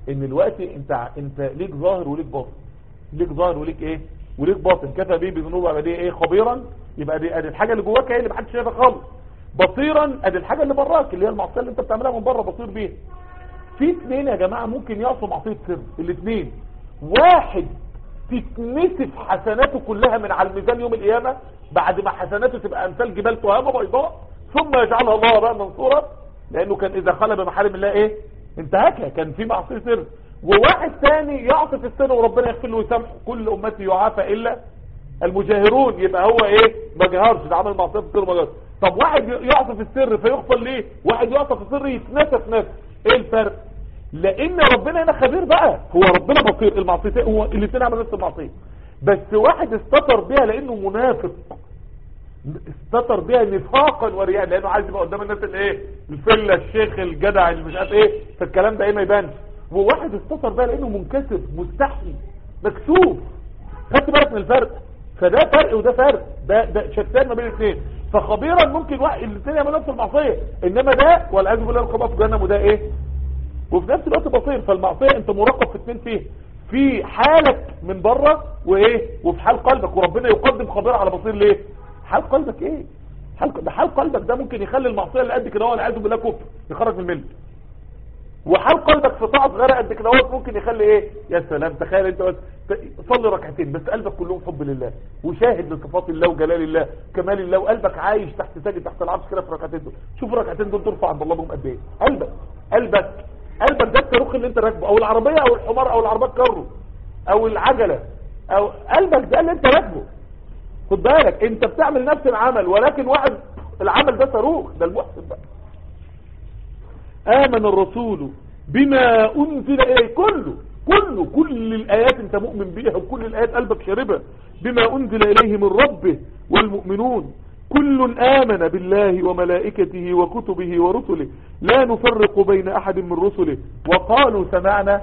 ان دلوقتي انت انت ليك ظاهر وليك باطن ليك ظاهر وليك ايه وليك باطن كفى به بذنوب عباديه ايه خبيرا يبقى دي ادي الحاجه اللي جواك هي اللي محدش شايفها خالص بصيرا ادي الحاجه اللي براك اللي هي المعصيه اللي انت بتعملها من بره بصير بيها في اثنين يا جماعه ممكن يعصوا معصيه سر الاثنين واحد تتنسف حسناته كلها من على الميزان يوم القيامه بعد ما حسناته تبقى امثال جبال تهامه بيضاء ثم يجعلها الله بقى منصورا لانه كان اذا خلى بمحارم الله ايه انتهكها كان في معصيه سر وواحد ثاني يعصي في السر وربنا يغفر له ويسامحه كل امتي يعافى الا المجاهرون يبقى هو ايه ما جهرش ده عمل معصيه في السر ما جهرش طب واحد يعصي في السر فيغفر ليه واحد يعصي في السر يتنسف نفسه ايه الفرق لان ربنا هنا خبير بقى هو ربنا بصير المعصيتين هو الاثنين عملوا نفس المعصيه بس واحد استتر بيها لانه منافق استتر بيها نفاقا ورياء لانه عايز يبقى قدام الناس الايه الفله الشيخ الجدع اللي مش عارف ايه فالكلام ده ايه ما يبانش وواحد استتر بيها لانه منكسر مستحي مكسوف خدت بالك من الفرق فده فرق وده فرق ده ده شتان ما بين الاثنين فخبيرا ممكن واحد الاثنين يعملوا نفس المعصيه انما ده والعياذ بالله الخبط في جهنم وده ايه وفي نفس الوقت بصير فالمعصيه انت مراقب في اثنين فيه في حالك من بره وايه وفي حال قلبك وربنا يقدم خبير على بصير ليه حال قلبك ايه حال ده حال قلبك ده ممكن يخلي المعصيه اللي قد كده هو والعياذ بالله كفر يخرج من المله وحال قلبك في طاعه غير قد كده هو ممكن يخلي ايه يا سلام تخيل انت بس صلي ركعتين بس قلبك كلهم حب لله وشاهد لصفات الله وجلال الله كمال الله وقلبك عايش تحت ساجد تحت العرش كده في الركعتين دول شوف الركعتين دول ترفع عند الله بهم قد ايه قلبك قلبك قلبك ده الصاروخ اللي انت راكبه او العربيه او الحمار او العربيه كارو او العجله او قلبك ده اللي انت راكبه خد بالك انت بتعمل نفس العمل ولكن واحد العمل ده صاروخ ده المحسن بقى امن الرسول بما انزل اليه كله كله كل الايات انت مؤمن بيها وكل الايات قلبك شاربها بما انزل اليه من ربه والمؤمنون كل آمن بالله وملائكته وكتبه ورسله لا نفرق بين أحد من رسله وقالوا سمعنا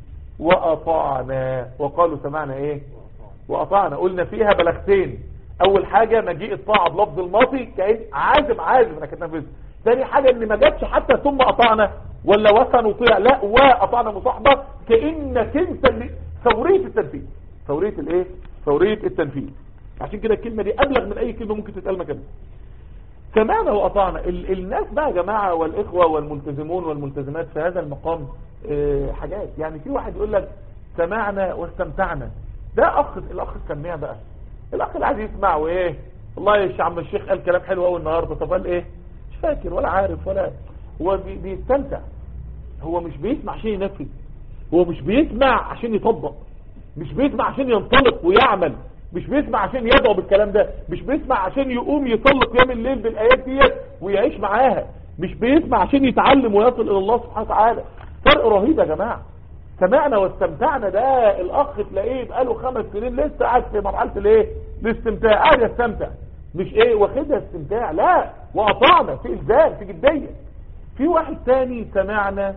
وأطعنا وقالوا سمعنا إيه وأطعنا قلنا فيها بلغتين أول حاجة مجيء الطاعة بلفظ الماضي كأن عازم عازم انك تنفذ ثاني حاجة ان ما جاتش حتى ثم أطعنا ولا وثن وطيع لا وأطعنا مصاحبة كأنك انت اللي ثورية التنفيذ ثورية الايه ثورية التنفيذ عشان كده الكلمة دي أبلغ من أي كلمة ممكن تتقال مكانها سمعنا وأطعنا ال الناس بقى يا جماعة والإخوة والملتزمون والملتزمات في هذا المقام اه حاجات يعني في واحد يقول لك سمعنا واستمتعنا ده أخ الأخ السميع بقى الأخ اللي عايز يسمع وإيه والله يا عم الشيخ قال كلام حلو قوي النهاردة طب قال إيه مش فاكر ولا عارف ولا هو بي بيستمتع هو مش بيسمع عشان ينفذ هو مش بيسمع عشان يطبق مش بيسمع عشان ينطلق ويعمل مش بيسمع عشان يدعو بالكلام ده مش بيسمع عشان يقوم يصلي قيام الليل بالايات ديت ويعيش معاها مش بيسمع عشان يتعلم ويصل الى الله سبحانه وتعالى فرق رهيب يا جماعه سمعنا واستمتعنا ده الاخ تلاقيه بقاله خمس سنين لسه قاعد في مرحله الايه الاستمتاع قاعد يستمتع مش ايه واخدها استمتاع لا واطعنا في الزام في جديه في واحد تاني سمعنا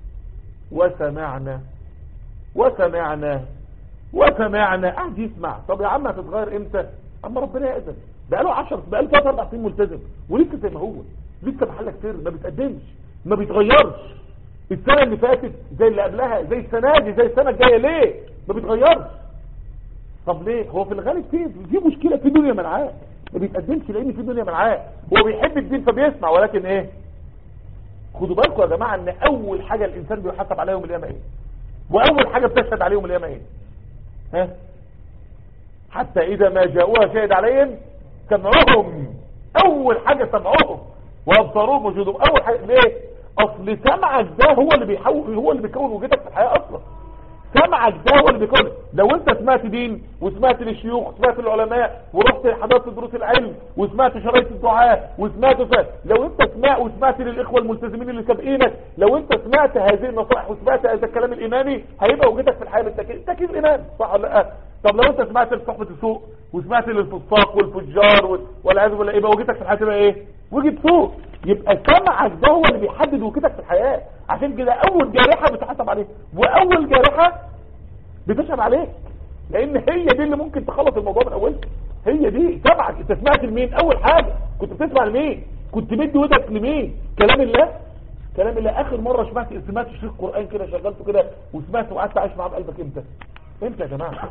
وسمعنا وسمعنا وسمعنا قاعد يسمع طب يا عم هتتغير امتى اما ربنا يأذن بقاله 10 بقاله 3 4 سنين ملتزم ولسه زي ما هو لسه محلك سر ما بيتقدمش ما بيتغيرش السنه اللي فاتت زي اللي قبلها زي السنه دي زي السنه الجايه ليه ما بيتغيرش طب ليه هو في الغالب في في مشكله في دنيا منعاه ما بيتقدمش لان في دنيا منعاه هو بيحب الدين فبيسمع ولكن ايه خدوا بالكم يا جماعه ان اول حاجه الانسان بيحاسب عليها يوم القيامه ايه واول حاجه بتشهد عليهم القيامه ايه ها حتى اذا ما جاءوها شهد عليهم سمعهم اول حاجة سمعهم وابصارهم وجودهم اول حاجة ليه اصل سمعك ده هو اللي بيحول هو اللي بيكون وجودك في الحياة اصلا سمعك ده هو اللي بيكون لو انت سمعت دين وسمعت للشيوخ وسمعت للعلماء ورحت حضرت دروس العلم وسمعت شرايط الدعاء وسمعت ف... لو انت سمعت وسمعت للاخوه الملتزمين اللي سابقينك لو انت سمعت هذه النصائح وسمعت هذا الكلام الايماني هيبقى وجودك في الحياه بالتاكيد تاكيد ايمان صح ولا لا طب لو انت سمعت لصحبه السوق وسمعت للفساق والفجار وال- والعياذ بالله يبقى وجودك في الحياه تبقى ايه وجد سوء يبقى سمعك ده هو اللي بيحدد وجودك في الحياه عشان كده اول جارحه بتحاسب عليها واول جارحه بتشهد عليك لان هي دي اللي ممكن تخلص الموضوع من اولها هي دي سمعك انت سمعت لمين اول حاجه كنت بتسمع لمين كنت مدي ودك لمين كلام الله كلام اللي اخر مره سمعت سمعت شيخ قران كده شغلته كده وسمعته وقعدت عايش معاه بقلبك امتى امتى يا جماعه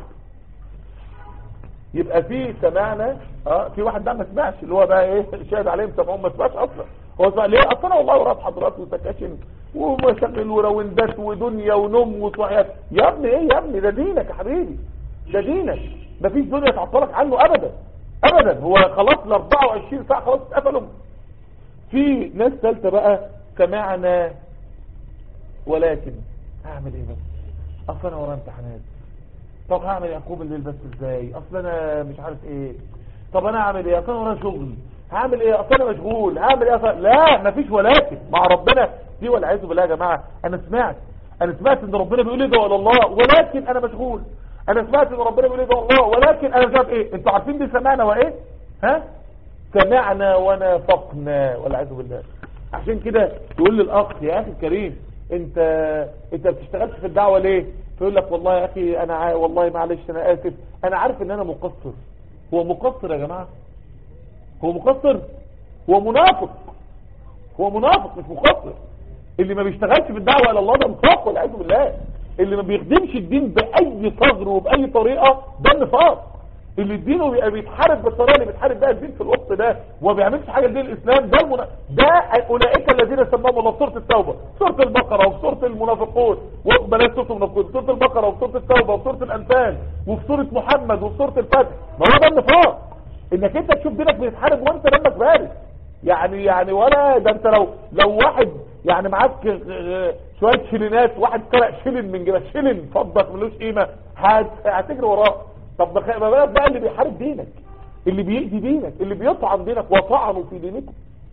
يبقى في سمعنا اه في واحد ده ما سمعش اللي هو بقى ايه شاهد عليهم سمعهم ما سمعش اصلا هو سمع ليه اصلا والله وراه حضرات وسكاشن ومشاغل وراوندات ودنيا ونوم وصحيات يا ابني ايه يا ابني ده دينك يا حبيبي ده دينك مفيش دنيا تعطلك عنه ابدا ابدا هو خلاص ال 24 ساعه خلاص اتقفلوا في ناس ثالثه بقى سمعنا ولكن اعمل ايه بس اصل انا ورايا امتحانات طب هعمل يعقوب الليل بس ازاي اصل انا مش عارف ايه طب انا هعمل ايه اصل انا ورايا شغل هعمل ايه اصل انا مشغول هعمل ايه أصل... لا مفيش ولكن مع ربنا دي والعياذ بالله يا جماعه انا سمعت انا سمعت ان ربنا بيقول ايه ده ولا الله ولكن انا مشغول انا سمعت ان ربنا بيقول ايه ده الله ولكن انا مش عارف ايه انتوا عارفين دي سمعنا وايه ها سمعنا ونافقنا والعياذ بالله عشان كده تقول للاخ يا اخي الكريم انت انت ما بتشتغلش في الدعوه ليه فيقول لك والله يا اخي انا ع... والله معلش انا اسف انا عارف ان انا مقصر هو مقصر يا جماعه هو مقصر هو منافق هو منافق مش مقصر اللي ما بيشتغلش في الدعوه الى الله ده نفاق والعياذ بالله اللي ما بيخدمش الدين باي صدر وباي طريقه ده النفاق اللي دينه بيبقى بيتحارب بالطريقه اللي بيتحارب بيها الدين في الوقت ده وما بيعملش حاجه لدين الاسلام ده المنا... ده اولئك الذين سماهم الله في سوره التوبه سوره البقره وفي سوره المنافقون وبلاش سوره المنافقون في سوره البقره وفي سوره التوبه وفي سوره الانفال وفي سوره محمد وفي سوره الفتح ما هو ده النفاق انك انت تشوف دينك بيتحارب وانت دمك بارد يعني يعني ولا ده انت لو لو واحد يعني معاك شويه شلينات واحد سرق شلن من جبل شلن فضك ملوش قيمه هتجري وراه طب ما بالك بقى اللي بيحارب دينك اللي بيأذي دينك اللي بيطعن دينك وطعنوا في دينكم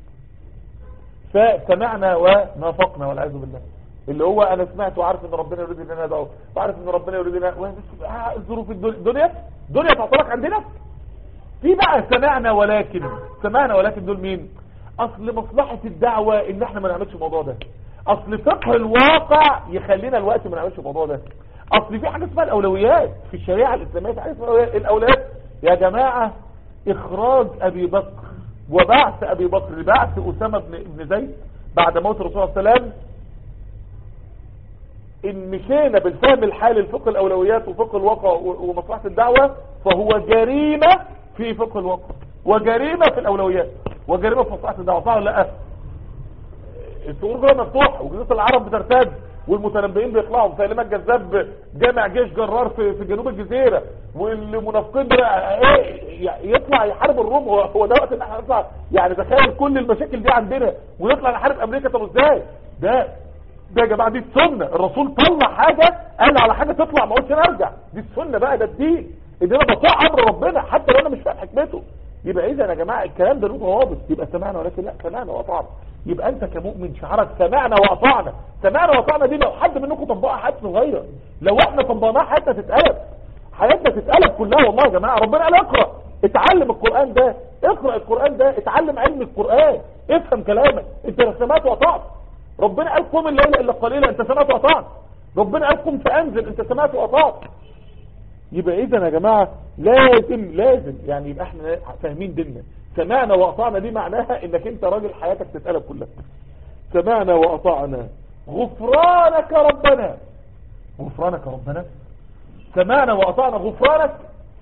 فسمعنا ونافقنا والعياذ بالله اللي هو انا سمعت وعارف ان ربنا يريد ان انا ادعو وعارف ان ربنا يريد ان انا الظروف الدنيا الدنيا تعطلك عن دينك في بقى سمعنا ولكن سمعنا ولكن دول مين اصل مصلحة الدعوة ان احنا ما نعملش الموضوع ده اصل فقه الواقع يخلينا الوقت ما نعملش الموضوع ده اصل في حاجة اسمها الاولويات في الشريعة الاسلامية في حاجة اسمها الأولويات. الاولويات يا جماعة اخراج ابي بكر وبعث ابي بكر بعث اسامة بن, بن زيد بعد موت الرسول صلى الله عليه وسلم ان مشينا بالفهم الحالي لفقه الاولويات وفقه الواقع ومصلحة الدعوة فهو جريمة في فقه الواقع وجريمة في الاولويات وجريمة في مصلحة الدعوة صح ولا لا الثغور كلها مفتوحة وجزيرة العرب بترتد والمتنبئين بيطلعوا مسيلمة الجذاب جامع جيش جرار في, في جنوب الجزيرة والمنافقين ايه يطلع يحارب الروم هو, هو ده وقت ان احنا نطلع يعني تخيل كل المشاكل دي عندنا ونطلع نحارب امريكا طب ازاي ده ده يا جماعه دي السنه الرسول طلع حاجه قال على حاجه تطلع ما قلتش نرجع دي السنه بقى ده الدين ان انا بطيع امر ربنا حتى لو انا مش فاهم حكمته يبقى اذا يا جماعه الكلام ده له ضوابط يبقى سمعنا ولكن لا سمعنا واطعنا يبقى انت كمؤمن شعارك سمعنا واطعنا سمعنا واطعنا دي لو حد منكم طبقها حياته تتغير لو احنا طبقناها حياتنا تتقلب حياتنا تتقلب كلها والله يا جماعه ربنا قال اقرا اتعلم القران ده اقرا القران ده اتعلم علم القران افهم كلامك انت سمعت واطعت ربنا قال قم الليل الا قليلا انت سمعت واطعت ربنا قال قم فانزل انت سمعت واطعت يبقى اذا يا جماعة لازم لازم يعني يبقى احنا فاهمين ديننا سمعنا واطعنا دي معناها انك انت راجل حياتك تتقلب كلها سمعنا واطعنا غفرانك ربنا غفرانك ربنا سمعنا واطعنا غفرانك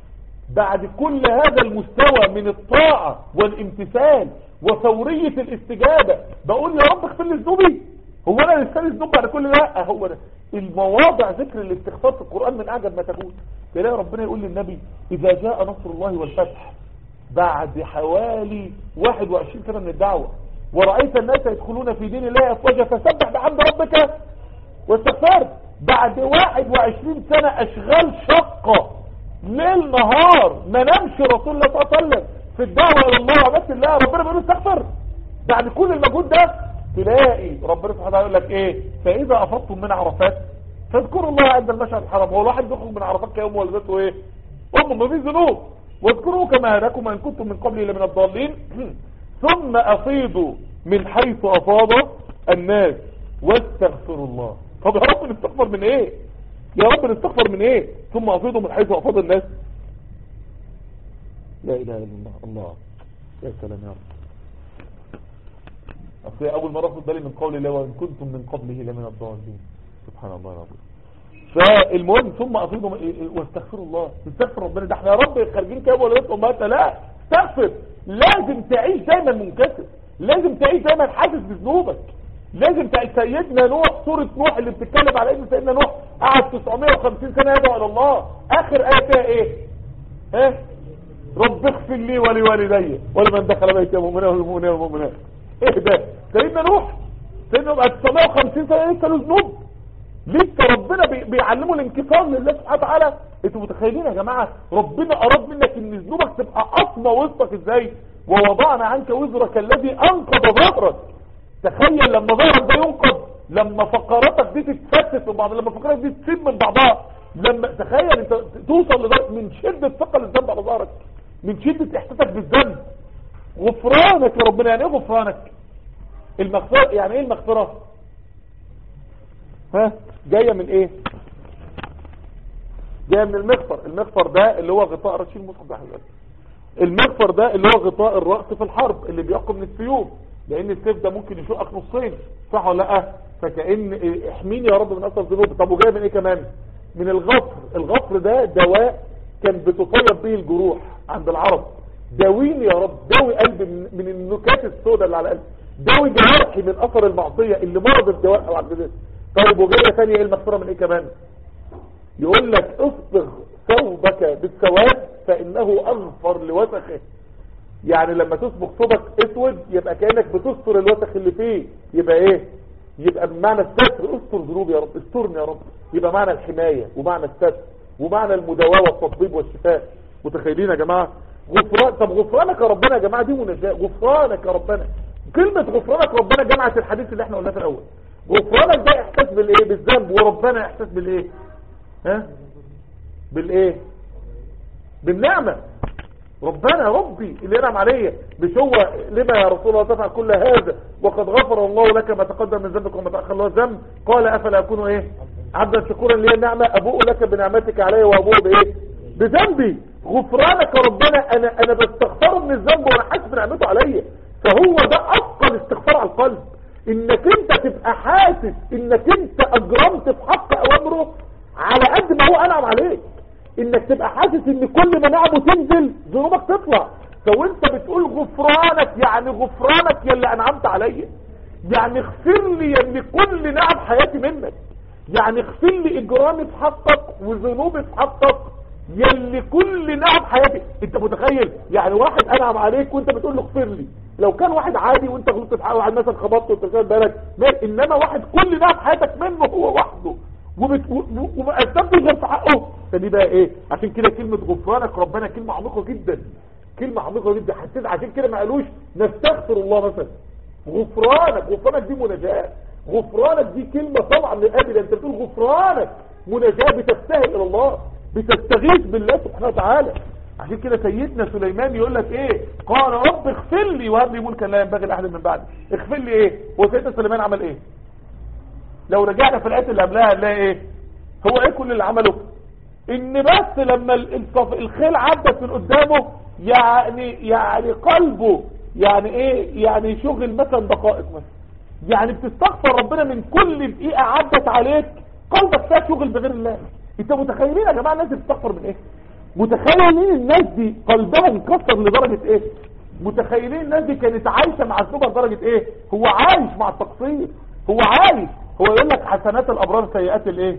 بعد كل هذا المستوى من الطاعة والامتثال وفورية الاستجابة بقول يا رب اغفر لي ذنوبي هو انا لساني الذنوب بعد كل ده هو ده المواضع ذكر الاستغفار في القرآن من اعجب ما تكون تلاقي ربنا يقول للنبي اذا جاء نصر الله والفتح بعد حوالي 21 سنة من الدعوة ورأيت الناس يدخلون في دين الله افواجا فسبح بحمد ربك واستغفر بعد 21 سنة اشغال شقة ليل نهار ما نمشي رسول الله صلى الله عليه وسلم في الدعوة الى الله وبس الله ربنا بيقول استغفر بعد كل المجهود ده تلاقي ربنا سبحانه وتعالى يقول لك ايه فاذا افضتم من عرفات فاذكروا الله عند المشهد الحرام هو الواحد بيخرج من عرفات كيوم والدته ايه امه ما فيش ذنوب واذكروا كما هداكم ان كنتم من قبل لمن الضالين ثم افيضوا من حيث افاض الناس واستغفروا الله طب يا رب نستغفر من ايه يا رب نستغفر من ايه ثم افيضوا من حيث افاض الناس لا اله الا الله الله يا سلام يا رب اول مره اخد بالي من قول الله وان كنتم من قبله لمن الضالين سبحان الله العظيم فالمهم ثم افيضوا م- واستغفروا الله استغفر ربنا ده احنا يا رب خارجين كده ولا يطلب مات لا استغفر لازم تعيش دايما منكسر لازم تعيش دايما حاسس بذنوبك لازم تعيش سيدنا نوح سورة نوح اللي بتتكلم على ان سيدنا نوح قعد 950 سنة يدعو الى الله اخر ايه فيها ايه ها رب اغفر لي ولوالدي ولمن دخل بيتي مؤمنا والمؤمنين والمؤمنات ايه ده سيدنا نوح سيدنا نوح بعد 950 سنة لسه له ذنوب لسه ربنا بي- بيعلمه الانكسار لله سبحانه وتعالى انتوا متخيلين يا جماعة ربنا اراد منك ان ذنوبك تبقى اصمى وسطك ازاي ووضعنا عنك وزرك الذي انقض ظهرك تخيل لما ظهرك ده ينقض لما فقراتك دي تتفتت من بعض لما فقراتك دي تسيب من بعضها لما تخيل انت توصل لدرجه من شدة ثقل الذنب على ظهرك من شدة احساسك بالذنب غفرانك يا ربنا يعني ايه غفرانك المغفرة يعني ايه المغفرة ها جاية من ايه جاية من المغفر المغفر ده اللي هو غطاء رشيد المصحف ده حضرتك المغفر ده اللي هو غطاء الرأس في الحرب اللي بيقوم من السيوف لان السيف ده ممكن يشقك نصين صح ولا لا فكأن إيه، احميني يا رب من اثر ذنوبي طب وجاي من ايه كمان من الغفر الغفر ده دواء كان بتطيب به الجروح عند العرب داويني يا رب داوي قلبي من, من النكات السوداء اللي على قلبي داوي جوارحي من اثر المعصية اللي مرض الدواء او عبد طيب وجايه ثانيه ايه المغفره من ايه كمان يقول لك اصبغ ثوبك بالسواد فانه اغفر لوسخه يعني لما تصبغ ثوبك اسود يبقى كانك بتستر الوسخ اللي فيه يبقى ايه يبقى بمعنى الستر استر ذنوبي يا رب استرني يا رب يبقى معنى الحمايه ومعنى الستر ومعنى المداواه والتطبيب والشفاء متخيلين يا جماعه غفران طب غفرانك يا ربنا يا جماعه دي مناجاه غفرانك يا ربنا كلمه غفرانك ربنا جمعت الحديث اللي احنا قلناه في الاول غفرانك ده احساس بالايه بالذنب وربنا احساس بالايه ها بالايه بالنعمه ربنا ربي اللي ينعم عليا مش هو لما يا رسول الله تفعل كل هذا وقد غفر الله لك ما تقدم من ذنبك وما تأخر الله ذنب قال افلا اكون ايه عبدا شكورا لي النعمة ابوء لك بنعمتك علي وابوء بايه بذنبي غفرانك يا ربنا انا انا بستغفره من الذنب وانا حاسس بنعمته عليا فهو ده اثقل استغفار على القلب انك انت تبقى حاسس انك انت اجرمت في حق اوامره على قد ما هو انعم عليك انك تبقى حاسس ان كل ما نعمه تنزل ذنوبك تطلع فوانت بتقول غفرانك يعني غفرانك يا اللي انعمت عليا يعني اغفر لي يا اللي كل نعم حياتي منك يعني اغفر لي اجرامي في حقك وذنوبي في حقك يا اللي كل نعم حياتي انت متخيل يعني واحد انعم عليك وانت بتقول له اغفر لي لو كان واحد عادي وانت غلطت في حقه واحد مثلا خبطته وانت مش واخد بالك ما- انما واحد كل نعم حياتك منه هو وحده وبت- و- و- وما قدمتش غير في حقه فدي بقى ايه عشان كده كلمة غفرانك ربنا كلمة عميقة جدا كلمة عميقة جدا حسيت عشان كده ما قالوش نستغفر الله مثلا غفرانك غفرانك دي مناجاة غفرانك دي كلمة طبعا من قبل انت بتقول غفرانك مناجاة بتستاهل الى الله بتستغيث بالله سبحانه وتعالى عشان كده سيدنا سليمان يقول لك ايه قال رب اغفر لي وهب لي ملكا لا ينبغي لاحد من بعدي اغفر لي ايه هو سيدنا سليمان عمل ايه لو رجعنا في الايات اللي قبلها هنلاقي ايه هو ايه كل اللي عمله ان بس لما ال- الصف- الخيل عدت من قدامه يعني يعني قلبه يعني ايه يعني شغل مثلا دقائق مثلا يعني بتستغفر ربنا من كل دقيقة عدت عليك قلبك فيها شغل بغير الله انت متخيلين يا جماعة الناس دي بتستغفر من ايه متخيلين الناس دي قلبها انكسر لدرجة ايه متخيلين الناس دي كانت عايشة مع الذنوب لدرجة ايه هو عايش مع التقصير هو عايش هو يقول لك حسنات الابرار سيئات الايه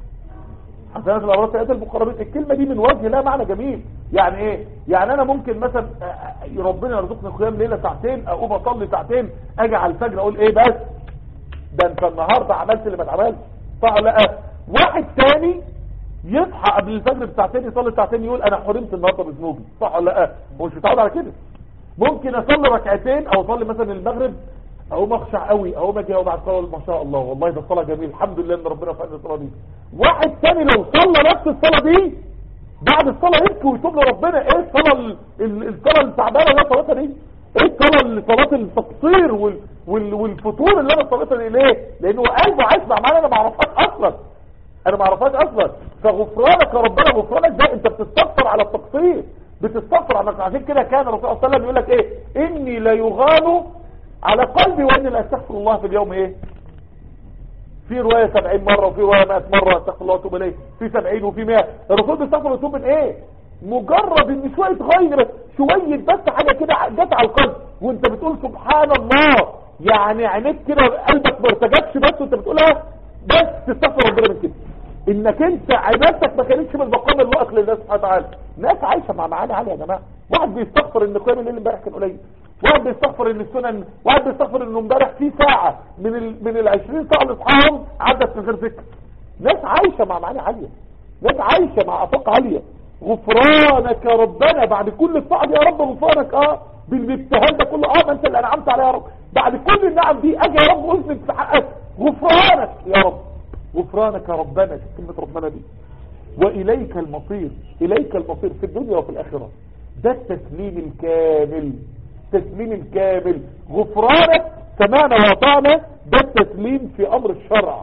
حسنات الابرار سيئات المقربين الكلمه دي من وجه لها معنى جميل يعني ايه يعني انا ممكن مثلا آه، آه، ربنا يرزقني قيام ليله ساعتين اقوم اصلي ساعتين اجي على الفجر اقول ايه بس ده انت النهارده عملت اللي ما اتعملش صح ولا لا واحد تاني يصحى قبل الفجر بساعتين يصلي ساعتين يقول انا حرمت النهارده بذنوبي صح ولا لا هو مش متعود على كده ممكن اصلي ركعتين او اصلي مثلا المغرب اقوم اخشع قوي اقوم اجي بعد الصلاه أقول ما شاء الله والله ده الصلاه جميل الحمد لله ان ربنا فعل الصلاه دي واحد تاني لو صلى نفس الصلاه دي بعد الصلاه يبكي ويتوب لربنا ايه الصلاه ال- ال- الصلاه التعبانه اللي أنا صليتها دي ايه الصلاه اللي صلاه التقصير وال وال والفتور اللي انا صليتها دي ليه لانه قلبه عايز مع معنى انا ما اعرفهاش اصلا انا ما اعرفهاش اصلا فغفرانك يا ربنا غفرانك ده انت بتستغفر على التقصير بتستغفر عنك عشان كده كان الرسول صلى الله عليه وسلم يقول لك ايه اني لا يغال على قلبي واني لا استغفر الله في اليوم ايه في رواية 70 مرة وفي رواية 100 مرة استغفر الله واتوب اليه في 70 وفي 100 الرسول بيستغفر ويتوب من ايه مجرد ان شوية غير بس شوية بس حاجة كده جت على القلب وانت بتقول سبحان الله يعني عينيك كده قلبك ما ارتجتش بس وانت بتقولها بس تستغفر ربنا من كده انك انت عبادتك ما كانتش من مقام اللائق لله سبحانه وتعالى ناس عايشه مع معاني عاليه يا جماعه واحد بيستغفر ان قيام الليل امبارح كان قليل واحد بيستغفر ان السنن واحد بيستغفر انه امبارح في ساعه من ال... من ال 20 ساعه اللي صحاهم عدت من غير ذكر ناس عايشه مع معاني عاليه ناس عايشه مع افاق عاليه غفرانك يا ربنا بعد كل الطاعه دي يا رب غفرانك اه بالابتهال ده كله اه ما انت اللي انعمت عليا يا رب بعد كل النعم دي اجي يا رب اذنب في حقك غفرانك يا رب غفرانك يا ربنا شوف كلمه ربنا دي واليك المصير اليك المصير في الدنيا وفي الاخره ده التسليم الكامل التسليم الكامل غفرانك سمعنا واطعنا ده التسليم في امر الشرع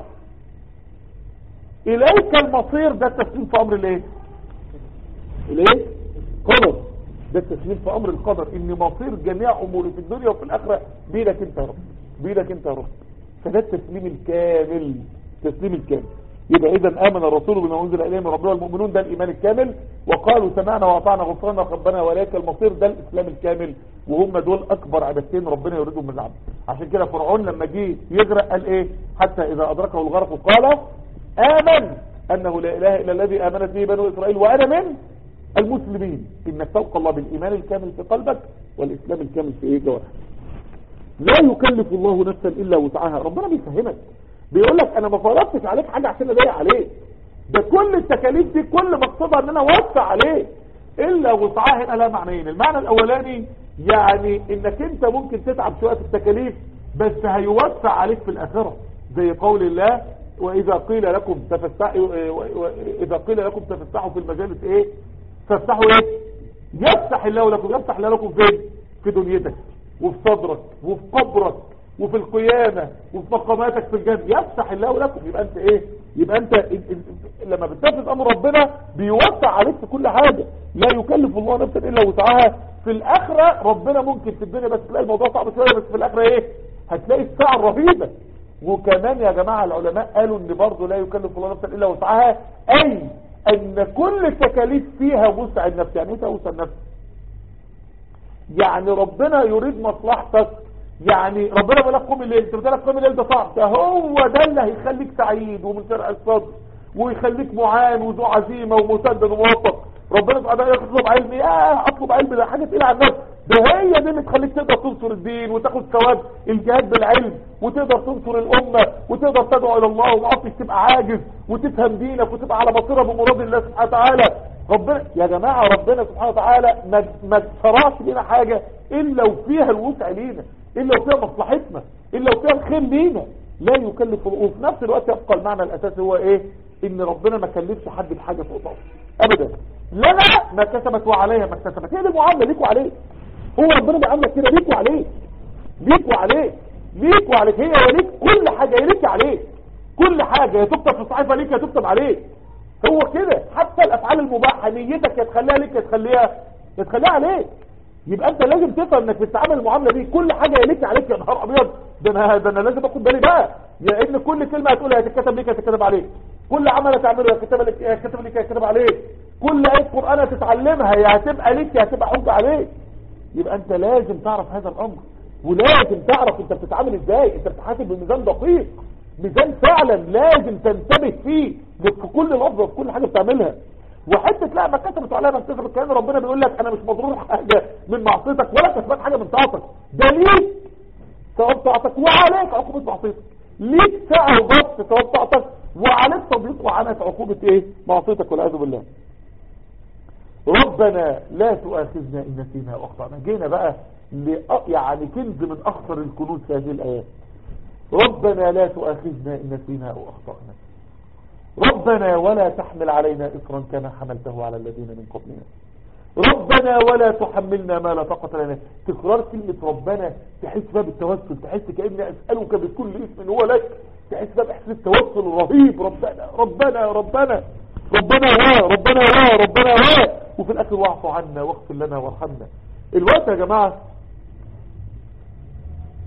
اليك المصير ده التسليم في امر الايه الايه قدر ده التسليم في امر القدر ان مصير جميع اموري في الدنيا وفي الاخره بيدك انت يا رب بيدك انت يا رب فده التسليم الكامل التسليم الكامل يبقى اذا امن الرسول بما انزل اليه من ربنا والمؤمنون ده الايمان الكامل وقالوا سمعنا واطعنا غفرنا ربنا واليك المصير ده الاسلام الكامل وهم دول اكبر عبادتين ربنا يريدهم من العبد عشان كده فرعون لما جه يغرق قال ايه حتى اذا ادركه الغرق قال امن انه لا اله الا الذي امنت به بنو اسرائيل وانا من المسلمين انك تلقى الله بالايمان الكامل في قلبك والاسلام الكامل في ايه جوارحك لا يكلف الله نفسا الا وسعها ربنا بيفهمك بيقول لك انا ما فرضتش عليك حاجه عشان اضايق عليك ده كل التكاليف دي كل مقصدها ان انا اوسع عليك الا وسعها هنا لها معنيين المعنى الاولاني يعني انك انت ممكن تتعب شويه في التكاليف بس هيوسع عليك في الاخره زي قول الله واذا قيل لكم تفسحوا اذا قيل لكم تفسحوا في المجالس ايه فافتحوا ايه يفتح الله لكم يفتح الله لكم فين في دنيتك وفي صدرك وفي قبرك وفي القيامة وفي مقاماتك في الجنة يفتح الله لكم يبقى انت ايه يبقى انت لما بتنفذ امر ربنا بيوسع عليك في كل حاجة لا يكلف الله نفسا الا وسعها في الاخرة ربنا ممكن في الدنيا بس تلاقي الموضوع صعب شوية بس في الاخرة ايه هتلاقي الساعة الرهيبة وكمان يا جماعة العلماء قالوا ان برضه لا يكلف الله نفسا الا وسعها اي ان كل التكاليف فيها وسع النفس يعني ايه وسع النفس يعني ربنا يريد مصلحتك يعني ربنا بيقول لك قوم الليل انت بتقول لك قوم الليل ده صعب ده هو ده اللي هيخليك سعيد ومن شرع الصدر ويخليك معان وذو عزيمه ومسدد وموفق ربنا سبحانه وتعالى يطلب علم يا اطلب علم ده حاجه تقيله على النفس ده هي دي اللي تخليك تقدر تنصر الدين وتاخد ثواب الجهاد بالعلم وتقدر تنصر الامه وتقدر تدعو الى الله وما عدتش تبقى عاجز وتفهم دينك وتبقى على بصيره بمراد الله سبحانه وتعالى ربنا يا جماعه ربنا سبحانه وتعالى ما ما شرعش لنا حاجه الا وفيها الوسع لينا الا وفيها مصلحتنا الا وفيها الخير لينا لا يكلف وفي نفس الوقت يبقى المعنى الاساسي هو ايه ان ربنا ما كلفش حد بحاجه فوق طاقته ابدا لنا ما كسبت وعليها ما اكتسبت هي دي المعامله ليك وعليك هو ربنا بيعاملك كده ليك وعليك ليك وعليك ليك وعليك هي وليك كل حاجه ليك عليك كل حاجه يا تكتب في الصحيفه ليك يا تكتب عليك هو كده حتى الافعال المباحه نيتك يا تخليها ليك يا تخليها يا تخليها عليك يبقى انت لازم تفهم انك بتتعامل المعامله دي كل حاجه ليك عليك يا نهار ابيض ده انا ده انا لازم اخد بالي بقى يا ان كل كلمه هتقولها هتتكتب ليك هتتكتب عليك كل عمل هتعمله هتكتب لك هتكتب لك هتكتب عليك كل ايه قران هتتعلمها يا هتبقى ليك يا هتبقى حجه عليك يبقى انت لازم تعرف هذا الامر ولازم تعرف انت بتتعامل ازاي انت بتحاسب بميزان دقيق ميزان فعلا لازم تنتبه فيه في كل لفظه وفي كل حاجه بتعملها وحته لا ما كتبت عليها ما كتبت كان ربنا بيقول لك انا مش مضرور حاجه من معصيتك ولا كسبان حاجه من طاعتك ده ليك ثواب طاعتك وعليك عقوبه معصيتك ليك ساعه وضبط ثواب طاعتك وعليك تضييق وعنت عقوبه ايه معصيتك والعياذ بالله ربنا لا تؤاخذنا ان نسينا واخطانا جينا بقى يعني كنز من اخطر الكنوز في هذه الايات ربنا لا تؤاخذنا ان نسينا او اخطانا ربنا ولا تحمل علينا إصرا كما حملته على الذين من قبلنا ربنا ولا تحملنا ما لا طاقة لنا تكرار كلمة ربنا تحس بها بالتوسل تحس كأني أسألك بكل اسم هو لك تحس بها بإحساس التوسل الرهيب ربنا ربنا ربنا ربنا ها ربنا ها ربنا ها وفي الآخر واعف عنا واغفر لنا وارحمنا الوقت يا جماعة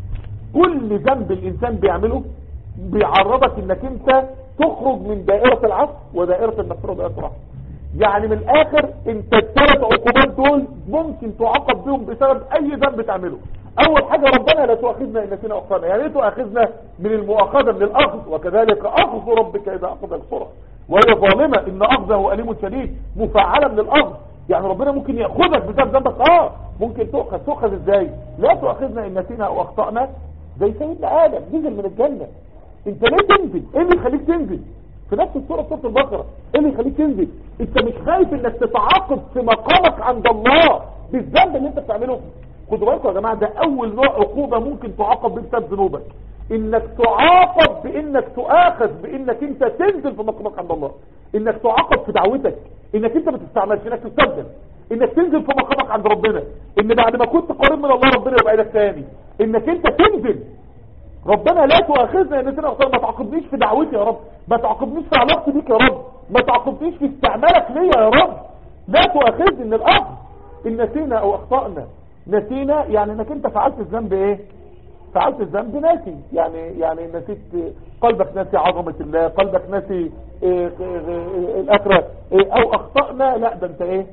كل ذنب الانسان بيعمله بيعرضك انك انت تخرج من دائرة العفو ودائرة المغفرة ودائرة الرحمة يعني من الاخر انت الثلاث عقوبات دول ممكن تعاقب بهم بسبب اي ذنب تعمله اول حاجة ربنا لا تؤاخذنا ان نسينا اخطانا يعني ايه تؤاخذنا من المؤاخذة من الاخذ وكذلك اخذ ربك اذا اخذ القرى وهي ظالمة ان اخذه اليم شديد مفعلة من الاخذ يعني ربنا ممكن ياخذك بسبب ذنبك اه ممكن تؤخذ تؤخذ ازاي لا تؤاخذنا ان نسينا او اخطأنا زي سيدنا ادم نزل من الجنة انت ليه تنزل ايه اللي يخليك تنزل في نفس السورة سورة البقرة ايه اللي يخليك تنزل انت مش خايف انك تتعاقب في مقامك عند الله بالذنب اللي انت بتعمله خدوا بالكم يا جماعة ده اول نوع عقوبة ممكن تعاقب بيه بسبب ذنوبك انك تعاقب بانك تؤاخذ بانك انت تنزل في مقامك عند الله انك تعاقب في دعوتك انك انت ما تستعملش انك تستبدل انك تنزل في مقامك عند ربنا ان بعد ما كنت قريب من الله ربنا يبقى ايدك تاني انك انت تنزل ربنا لا تؤاخذنا ان نسينا اخطانا ما تعاقبنيش في دعوتي يا رب ما تعاقبنيش في علاقتي بيك يا رب ما تعاقبنيش في استعمالك ليا يا رب لا تؤاخذني ان الاخذ ان نسينا او اخطأنا نسينا يعني انك انت فعلت الذنب ايه فعلت الذنب ناسي يعني يعني نسيت قلبك ناسي عظمة الله قلبك ناسي إيه إيه إيه الاخرة إيه او اخطأنا لا ده انت ايه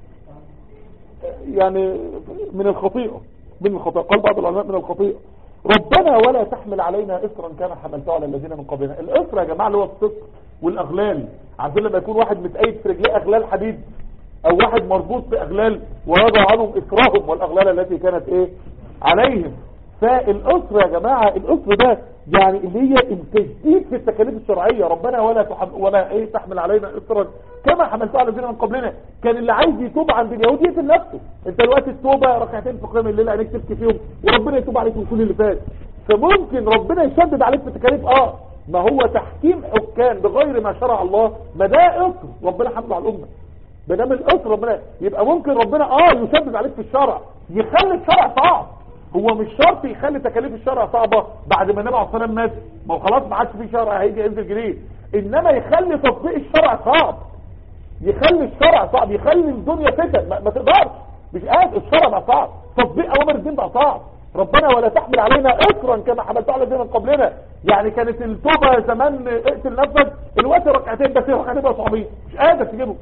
يعني من الخطيئة من الخطيئة قال بعض العلماء من الخطيئة ربنا ولا تحمل علينا إسرا كما حملته على الذين من قبلنا الإسر يا جماعة اللي هو الصدق والأغلال عارفين لما يكون واحد متقيد في رجليه أغلال حديد أو واحد مربوط بأغلال ووضع عنهم إسرهم والأغلال التي كانت إيه عليهم فالأسر يا جماعة الأسر ده يعني اللي هي التجديد في التكاليف الشرعية ربنا ولا تحم ولا ايه تحمل علينا إسرا كما حملته على الذين من قبلنا كان اللي عايز يتوب عند اليهود يقتل نفسه انت دلوقتي التوبة ركعتين في قيام الليل عينيك تبكي فيهم وربنا يتوب عليك من كل اللي فات فممكن ربنا يشدد عليك في التكاليف اه ما هو تحكيم حكام بغير ما شرع الله ما ده اصر ربنا حمله على الامه ما دام الاصر ربنا يبقى ممكن ربنا اه يشدد عليك في الشرع يخلي الشرع صعب هو مش شرط يخلي تكاليف الشرع صعبة بعد ما النبي عليه الصلاه والسلام مات ما هو خلاص ما عادش في شرع هيجي ينزل جديد انما يخلي تطبيق الشرع صعب يخلي الشرع صعب يخلي الدنيا فتن ما, ما تقدرش مش قادر الشرع بقى صعب تطبيق اوامر الدين بقى صعب ربنا ولا تحمل علينا اكرا كما حملت على الذين من قبلنا يعني كانت التوبه زمان اقتل نفسك الوقت ركعتين بس ركعتين بقى صعبين مش قادر تجيبه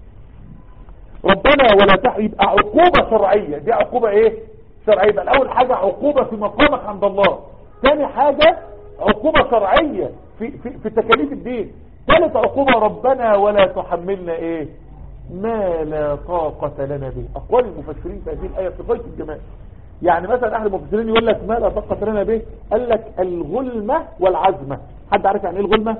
ربنا ولا تحمل يبقى عقوبه شرعيه دي عقوبه ايه شرعية يبقى اول حاجة عقوبة في مقامك عند الله ثاني حاجة عقوبة شرعية في, في, في تكاليف الدين ثالث عقوبة ربنا ولا تحملنا ايه ما لا طاقة لنا به اقوال المفسرين في هذه الاية في غاية الجمال يعني مثلا احد المفسرين يقول لك ما لا طاقة لنا به قال لك الغلمة والعزمة حد عارف يعني ايه الغلمة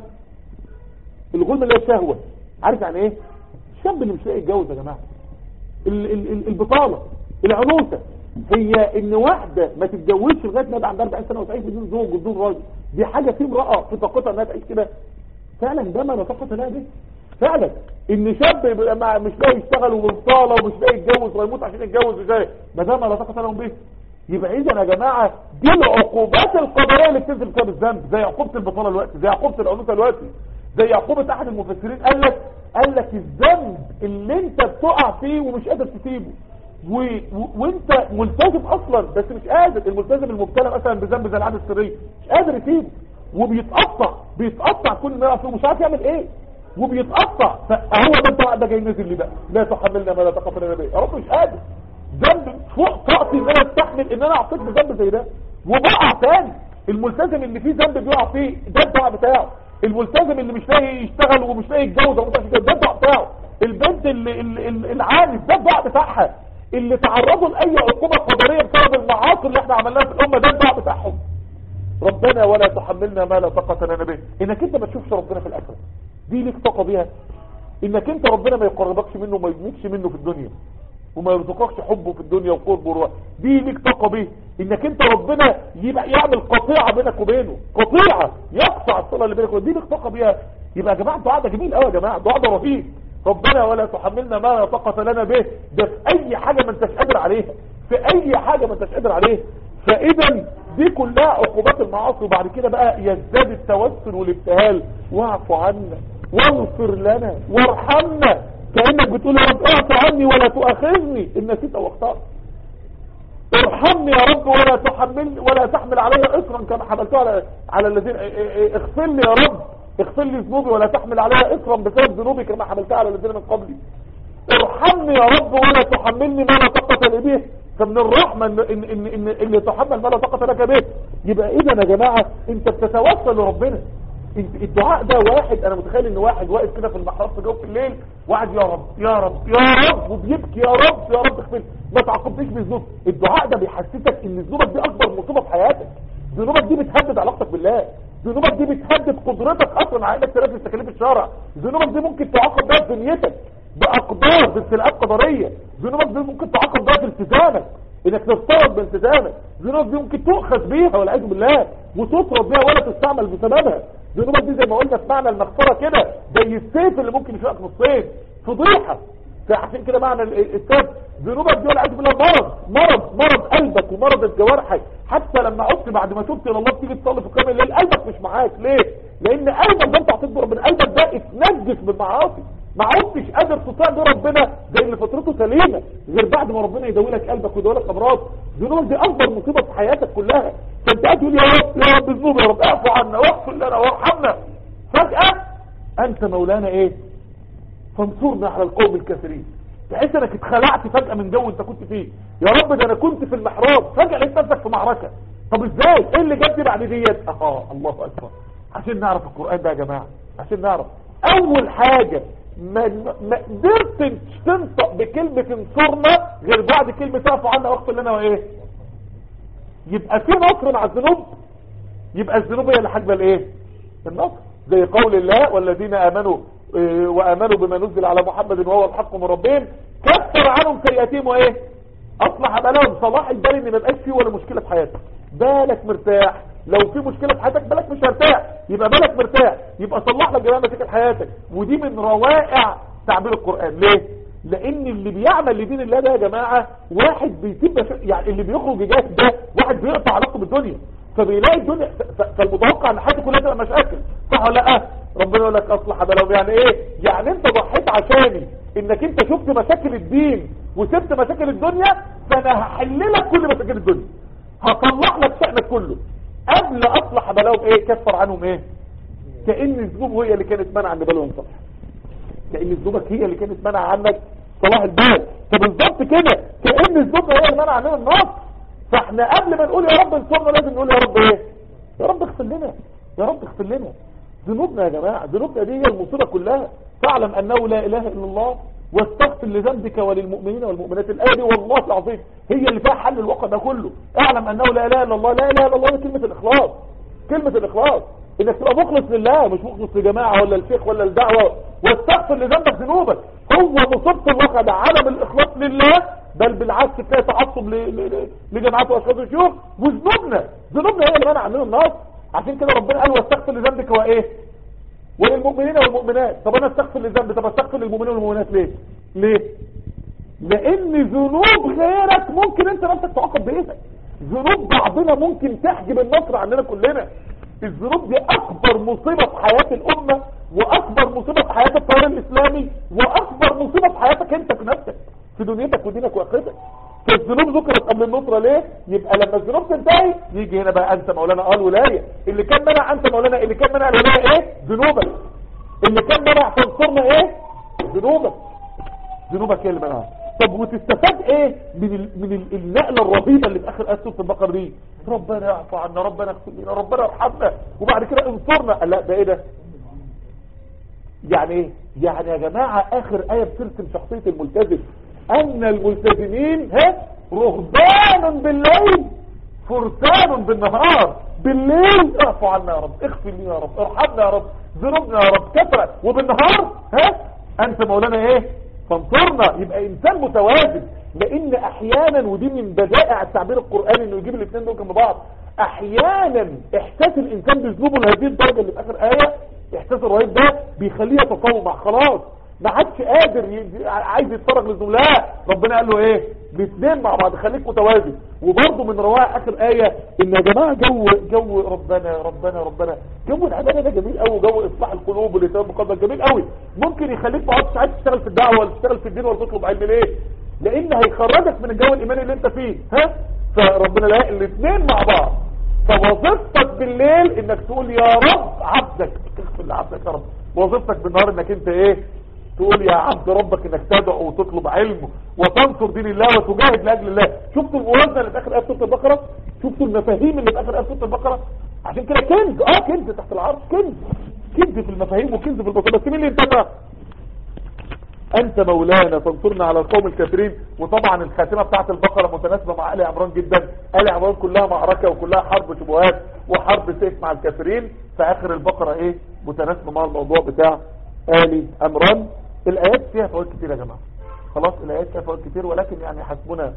الغلمة اللي هي الشهوة عارف يعني ايه الشاب اللي مش لاقي يتجوز يا جماعة ال ال ال البطالة العنوسة هي ان واحدة ما تتجوزش لغاية ما يبقى عندها 40 سنة وتعيش بدون زوج وبدون راجل دي حاجة في امرأة في طاقتها انها تعيش كده فعلا ده ما لا طاقة لها به فعلا ان شاب يبقى مع- مش لاقي يشتغل ومبطالة ومش لاقي يتجوز ويموت عشان يتجوز ازاي ما ده ما لا طاقة لهم به يبقى اذا يا جماعة دي العقوبات القدرية اللي بتنزل بسبب الذنب زي عقوبة البطالة الوقت زي عقوبة العنوسة الوقت زي عقوبة احد المفسرين قال لك قال لك الذنب اللي انت بتقع فيه ومش قادر تسيبه و... و... وانت ملتزم اصلا بس مش قادر الملتزم المبتلى مثلا بذنب زي العاده السريه مش قادر يسيبه وبيتقطع بيتقطع كل ما يقع فيه ومش عارف يعمل ايه وبيتقطع فهو ده الطاقه ده جاي نزل لي بقى لا تحملنا ما لا طاقه لنا به يا رب مش قادر ذنب فوق طاقتي ان انا استحمل ان انا اعطيك بذنب زي ده وبقع تاني الملتزم اللي فيه ذنب بيقع فيه ده الدعاء بتاعه الملتزم اللي مش لاقي يشتغل ومش لاقي يتجوز ومش لاقي يتجوز، ده الدعاء بتاعه البنت اللي اللي- اللي- العانس ده الدعاء بتاعها اللي تعرضوا لاي عقوبه قدريه بسبب المعاصي اللي احنا عملناها في الامه ده الدعاء بتاعهم ربنا ولا تحملنا ما لا طاقه لنا به انك انت ما تشوفش ربنا في الاخره دي ليك طاقه بيها انك انت ربنا ما يقربكش منه وما يجنيكش منه في الدنيا وما يرزقكش حبه في الدنيا وقربه وروا دي ليك طاقه بيه انك انت ربنا يبقى يعمل قطيعه بينك وبينه قطيعه يقطع الصله اللي بينك وبينه دي ليك طاقه بيها يبقى يا جماعه الدعاء ده جميل قوي يا جماعه الدعاء ده رهيب ربنا ولا تحملنا ما لا طاقه لنا به ده في اي حاجه ما انتش قادر عليها في اي حاجه ما انتش قادر عليها فاذا دي كلها عقوبات المعاصي وبعد كده بقى يزداد التوسل والابتهال واعف عنا واغفر لنا وارحمنا كانك بتقول يا رب اعف عني ولا تؤاخذني ان نسيت او اخطات ارحمنا ارحمني يا رب ولا تحمل ولا تحمل علي اصرا كما حملته على على الذين اه اه اه اغفر لي يا رب اغفر لي ذنوبي ولا تحمل علي اصرا بسبب ذنوبي كما حملتها على الذين من قبلي ارحمني يا رب ولا تحملني ما لا طاقه لي به فمن الرحمه ان ان ان, إن اللي تحمل ما لا طاقه لك به يبقى اذا يا جماعه انت بتتوسل لربنا انت- الدعاء ده واحد انا متخيل ان واحد واقف كده في المحراب في جوف الليل وقاعد يا رب يا رب يا رب وبيبكي يا رب يا رب اغفر ما تعاقبنيش بالذنوب الدعاء ده بيحسسك ان ذنوبك دي اكبر مصيبه في حياتك ذنوبك دي بتهدد علاقتك بالله ذنوبك دي بتهدد قدرتك اصلا على انك تنفذ تكاليف الشرع ذنوبك دي ممكن تعاقب بيها في دنيتك باقدار بابتلاءات قدريه ذنوبك دي ممكن تعاقب بيها في التزامك انك تفترض بالتزامك ذنوبك دي ممكن تؤخذ بيها والعياذ بالله وتطرد بيها ولا تستعمل بسببها ذنوبك دي زي ما قلنا في معنى المغفره كده زي السيف اللي ممكن يشقك نصين فضيحه فعشان كده معنى ال- السبب ذنوبك دي والعياذ بالله مرض مرض مرض قلبك ومرض جوارحك حتى لما عدت بعد ما تبت الى الله تيجي تصلي في قيام الليل قلبك مش معاك ليه لان قلبك ده انت هتكبر من قلبك ده اتنجس بالمعاصي ما عدتش قادر تطيع ده ربنا زي اللي فطرته سليمه غير بعد ما ربنا يداوي لك قلبك ويداوي لك امراض ذنوبك دي اكبر مصيبه في حياتك كلها فانت قاعد تقول يا رب يا رب ذنوبي يا رب اعفو عنا واغفر لنا وارحمنا فجاه انت مولانا ايه فانصرنا على القوم الكافرين تحس انك اتخلعت فجأة من جو انت كنت فيه يا رب ده انا كنت في المحراب فجأة لقيت نفسك في معركة طب ازاي ايه اللي جاب دي بعد ديت اه الله اكبر عشان نعرف القرآن ده يا جماعة عشان نعرف اول حاجة ما ما قدرتش تنطق بكلمة انصرنا غير بعد كلمة اعفو عنا واغفر لنا وايه يبقى في نصر مع الذنوب يبقى الذنوب هي اللي حاجبه الايه النصر زي قول الله والذين امنوا إيه، وامنوا بما نزل على محمد وهو الحق من ربهم كفر عنهم سيئاتهم وايه اصلح بالهم صلاح البال ان ما يبقاش فيه ولا مشكله في حياتك بالك مرتاح لو في مشكله في حياتك بالك مش هرتاح يبقى بالك مرتاح يبقى صلح لك جميع مشاكل حياتك ودي من روائع تعبير القران ليه لان اللي بيعمل لدين الله ده يا جماعه واحد بيسيب مشا... يعني اللي بيخرج يجاهد ده واحد بيقطع علاقته بالدنيا فبيلاقي الدنيا ف- ف- فالمتوقع ان حياته كلها تبقى مشاكل صح ولا لا ربنا يقول لك اصلح بالهم يعني ايه يعني انت ضحيت عشاني انك انت شفت مشاكل الدين وسبت مشاكل الدنيا فانا هحل لك كل مشاكل الدنيا هطلع لك شأنك كله قبل اصلح بالهم ايه كفر عنهم ايه كأن الذنوب هي اللي كانت منع عن بالهم صح كأن ذنوبك هي اللي كانت منع عنك صلاح البال فبالظبط كده كأن الذنوب هي اللي منع عننا النصر فاحنا قبل ما نقول يا رب انصرنا لازم نقول يا رب ايه يا رب اغفر لنا يا رب اغفر لنا ذنوبنا يا جماعة ذنوبنا دي هي المصيبة كلها فاعلم انه لا اله الا الله واستغفر لذنبك وللمؤمنين والمؤمنات الآية دي والله العظيم هي اللي فيها حل الواقع ده كله اعلم انه لا اله الا الله لا اله الا الله دي كلمة الاخلاص كلمة الاخلاص انك تبقى مخلص لله مش مخلص لجماعة ولا الشيخ ولا الدعوة واستغفر لذنبك ذنوبك هو مصيبة الواقع ده عدم الاخلاص لله بل بالعكس تلاقي تعصب ل- ل- ل- لجماعات واشخاص الشيوخ وذنوبنا ذنوبنا هي اللي منع عننا النصر عشان كده ربنا قال واستغفر لذنبك وايه وللمؤمنين والمؤمنات طب انا استغفر للذنب طب استغفر للمؤمنين والمؤمنات ليه ليه لان ذنوب غيرك ممكن انت نفسك تعاقب بايدك ذنوب بعضنا ممكن تحجب النصر عننا كلنا الذنوب دي اكبر مصيبة في حياة الامة واكبر مصيبة في حياة التيار الاسلامي واكبر مصيبة في حياتك انت في نفسك في دنيتك ودينك واخرتك فالذنوب ذكرت قبل النصرة ليه يبقى لما الذنوب تنتهي يجي هنا بقى انت مولانا قال ولاية اللي كان منع انت مولانا اللي كان منع الولاية ايه ذنوبك اللي كان منع تنصرنا ايه ذنوبك ذنوبك هي اللي منعها طب وتستفاد ايه من ال... من ال... النقله الرهيبه اللي في اخر ايه سوره البقره دي ربنا يعفو عنا ربنا اغفر لنا ربنا ارحمنا وبعد كده انصرنا قال لا ده ايه ده يعني ايه يعني يا جماعه اخر ايه بترسم شخصيه الملتزم ان الملتزمين ها رهبان بالليل فرسان بالنهار بالليل اعفو عنا يا رب اغفر لي يا رب ارحمنا يا رب ذنوبنا يا رب كثرة وبالنهار ها انت مولانا ايه فانصرنا يبقى انسان متوازن لان احيانا ودي من بدائع التعبير القرآني انه يجيب الاثنين دول جنب بعض احيانا احساس الانسان بذنوبه لهذه الدرجة اللي في اخر ايه احساس الرهيب ده بيخليه يتطوع خلاص ما عادش قادر ي... عايز يتفرج للذنوب لا ربنا قال له ايه الاثنين مع بعض خليك متوازن وبرضه من روائع اخر ايه ان يا جماعه جو جو ربنا ربنا ربنا جو العباده ده جميل قوي جو اصلاح القلوب والاتيان بقلبك جميل قوي ممكن يخليك ما عادش عايز تشتغل في الدعوه ولا تشتغل في الدين ولا تطلب علم ليه لان هيخرجك من الجو الايماني اللي انت فيه ها فربنا لا الاثنين مع بعض فوظيفتك بالليل انك تقول يا رب عبدك اغفر لعبدك يا رب وظيفتك بالنهار انك انت ايه تقول يا عبد ربك انك تدعو وتطلب علم وتنصر دين الله وتجاهد لاجل الله شفتوا الموازنه اللي في اخر ايه سوره البقره شفتوا المفاهيم اللي في اخر ايه سوره البقره عشان كده كنز اه كنز تحت العرش كنز كنز في المفاهيم وكنز في البطولة بس مين اللي انتبه انت مولانا فانصرنا على القوم الكافرين وطبعا الخاتمه بتاعت البقره متناسبه مع ال عمران جدا ال عمران كلها معركه وكلها حرب شبهات وحرب سيف مع الكافرين فاخر البقره ايه متناسبه مع الموضوع بتاع ال عمران الايات فيها فوائد كتير يا جماعه خلاص الايات فيها فوائد كتير ولكن يعني حسبنا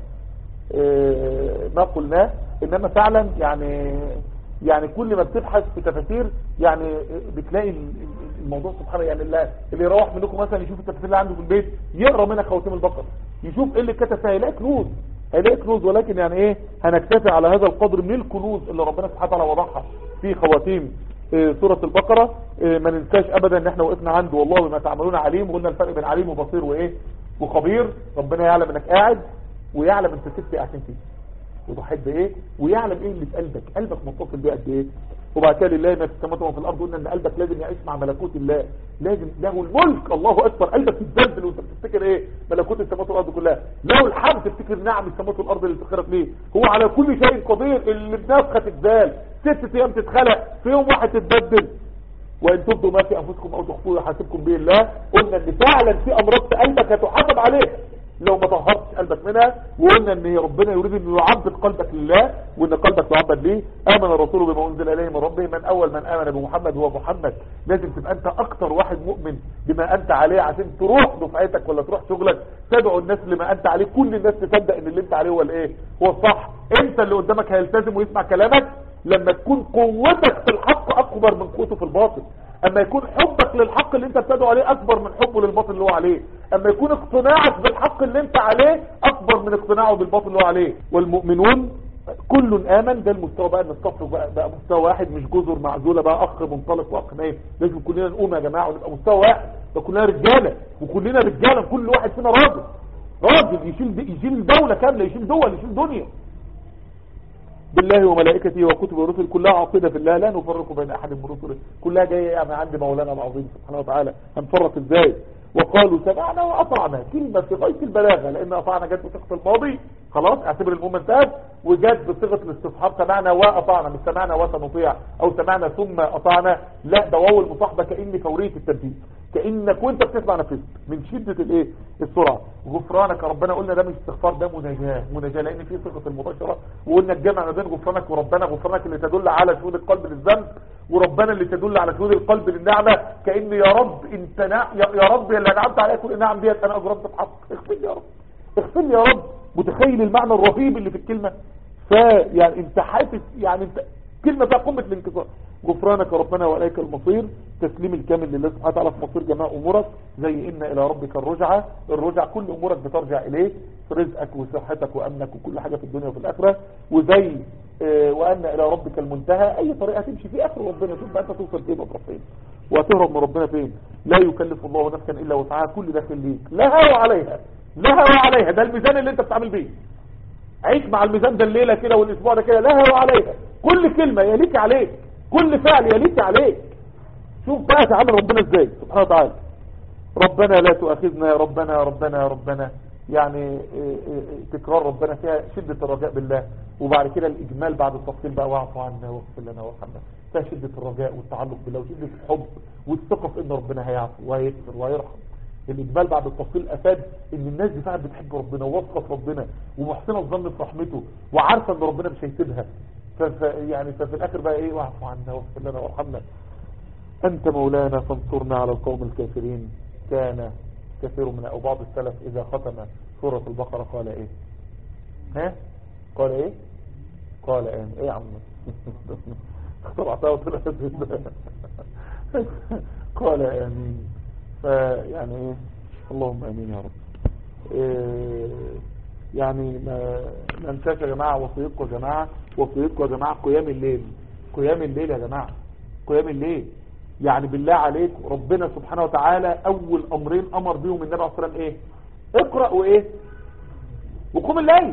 اه ما قلناه انما فعلا يعني يعني كل ما بتبحث في تفاسير يعني بتلاقي الموضوع سبحانه يعني الله اللي يروح منكم مثلا يشوف التفاسير اللي عنده في البيت يقرا منها خواتيم البقره يشوف ايه اللي كتب فيها هيلاقي كنوز هيلاقي كنوز ولكن يعني ايه هنكتفي على هذا القدر من الكنوز اللي ربنا سبحانه وتعالى وضعها في خواتيم اه سورة البقرة اه ما ننساش ابدا ان احنا وقفنا عنده والله بما تعملون عليم وقلنا الفرق بين عليم وبصير وايه وخبير ربنا يعلم انك قاعد ويعلم انت سبت قاعدين فيه وضحيت بايه ويعلم ايه اللي في قلبك قلبك متصل بيه قد ايه وبعد كده لله ما في السماوات وما في الارض قلنا ان قلبك لازم يعيش مع ملكوت الله لازم له الملك الله اكبر قلبك يتزلزل وانت بتفتكر ايه ملكوت السماوات والارض كلها له الحمد تفتكر نعم السماوات والارض اللي تفتكرك ليه هو على كل شيء قدير اللي بنفخه تتزال ست ايام تتخلق في يوم واحد تتبدل وان تبدوا ما في انفسكم او تخفوه يحاسبكم به الله قلنا ان فعلا في امراض في قلبك هتحاسب عليها لو ما طهرتش قلبك منها وقلنا ان ربنا يريد انه يعبد قلبك لله وان قلبك يعبد ليه امن الرسول بما انزل اليه من ربه من اول من امن بمحمد هو محمد لازم تبقى انت اكتر واحد مؤمن بما انت عليه عشان تروح دفعتك ولا تروح شغلك تدعو الناس لما انت عليه كل الناس تصدق ان اللي انت عليه هو الايه هو الصح انت اللي قدامك هيلتزم ويسمع كلامك لما تكون قوتك في الحق اكبر من قوته في الباطل اما يكون حبك للحق اللي انت بتدعو عليه اكبر من حبه للباطل اللي هو عليه اما يكون اقتناعك بالحق اللي انت عليه اكبر من اقتناعه بالباطل اللي هو عليه والمؤمنون كل امن ده المستوى بقى نتصف بقى, بقى مستوى واحد مش جزر معزوله بقى اخ منطلق واخ نايم لازم كلنا نقوم يا جماعه ونبقى مستوى واحد ده كلنا رجاله وكلنا رجاله كل واحد فينا راجل راجل يشيل يشيل دوله كامله يشيل دول يشيل دنيا بالله وملائكته وكتبه ورسل كلها عقيدة في الله لا نفرق بين احد من رسله كلها جاية من عند مولانا العظيم سبحانه وتعالى هنفرق ازاي وقالوا سمعنا واطعنا كلمة في غاية البلاغة لان اطعنا جت بصيغة الماضي خلاص اعتبر المهم انتهت وجت بصيغة الاستصحاب سمعنا واطعنا مش سمعنا وسنطيع او سمعنا ثم اطعنا لا ده واو المصاحبة كأن فورية التنفيذ كأنك وانت بتسمع نفسك من شدة الايه السرعة غفرانك ربنا قلنا ده مش استغفار ده مناجاة مناجاة لان في صيغة المباشرة وقلنا الجمع ما بين غفرانك وربنا غفرانك اللي تدل على شهود القلب للذنب وربنا اللي تدل على شهود القلب للنعمة كأن يا رب انت نا... يا رب اللي انعمت عليا كل نعم ديت انا اجرمت بحق اغفر لي يا رب اغفر لي يا رب متخيل المعنى الرهيب اللي في الكلمة فيعني انت حاسس يعني انت كلمة فيها قمة الانكسار غفرانك ربنا وإليك المصير تسليم الكامل لله سبحانه وتعالى في مصير جميع أمورك زي إن إلى ربك الرجعة الرجعة كل أمورك بترجع إليه في رزقك وصحتك وأمنك وكل حاجة في الدنيا وفي الآخرة وزي اه وأن إلى ربك المنتهى أي طريقة تمشي في آخر ربنا شوف بقى أنت توصل فين وتروح فين وهتهرب من ربنا فين لا يكلف الله نفسا إلا وسعها كل داخل ليك لها وعليها لها وعليها ده الميزان اللي أنت بتعمل بيه عيش مع الميزان ده الليلة كده والاسبوع ده كده لها وعليها كل كلمة يليك عليك كل فعل يليك عليك شوف بقى تعامل ربنا ازاي سبحانه وتعالى ربنا لا تؤاخذنا يا ربنا يا ربنا يا ربنا يعني تكرار ربنا فيها شدة الرجاء بالله وبعد كده الإجمال بعد التفصيل بقى واعف عنا واغفر لنا وارحمنا فيها شدة الرجاء والتعلق بالله وشدة الحب والثقة في ان ربنا هيعفو وهيغفر وهيرحم الإجمال بعد التفصيل أفاد إن الناس دي فعلا بتحب ربنا وواثقة في ربنا ومحسنة الظن في رحمته وعارفة إن ربنا مش هيسيبها فف يعني ففي الآخر بقى إيه واعف عنا واغفر لنا وارحمنا أنت مولانا فانصرنا على القوم الكافرين كان كثير من أو بعض السلف إذا ختم سورة البقرة قال إيه ها قال إيه قال إيه إيه يا عم اخترعتها وطلعت قال آمين فيعني ايه اللهم امين يا رب إيه يعني ما ما ننساش يا جماعه وصيتكم يا جماعه وصيتكم يا جماعه قيام الليل قيام الليل يا جماعه قيام الليل يعني بالله عليك ربنا سبحانه وتعالى اول امرين امر بيهم النبي عليه الصلاه والسلام ايه اقرا وايه وقوم الليل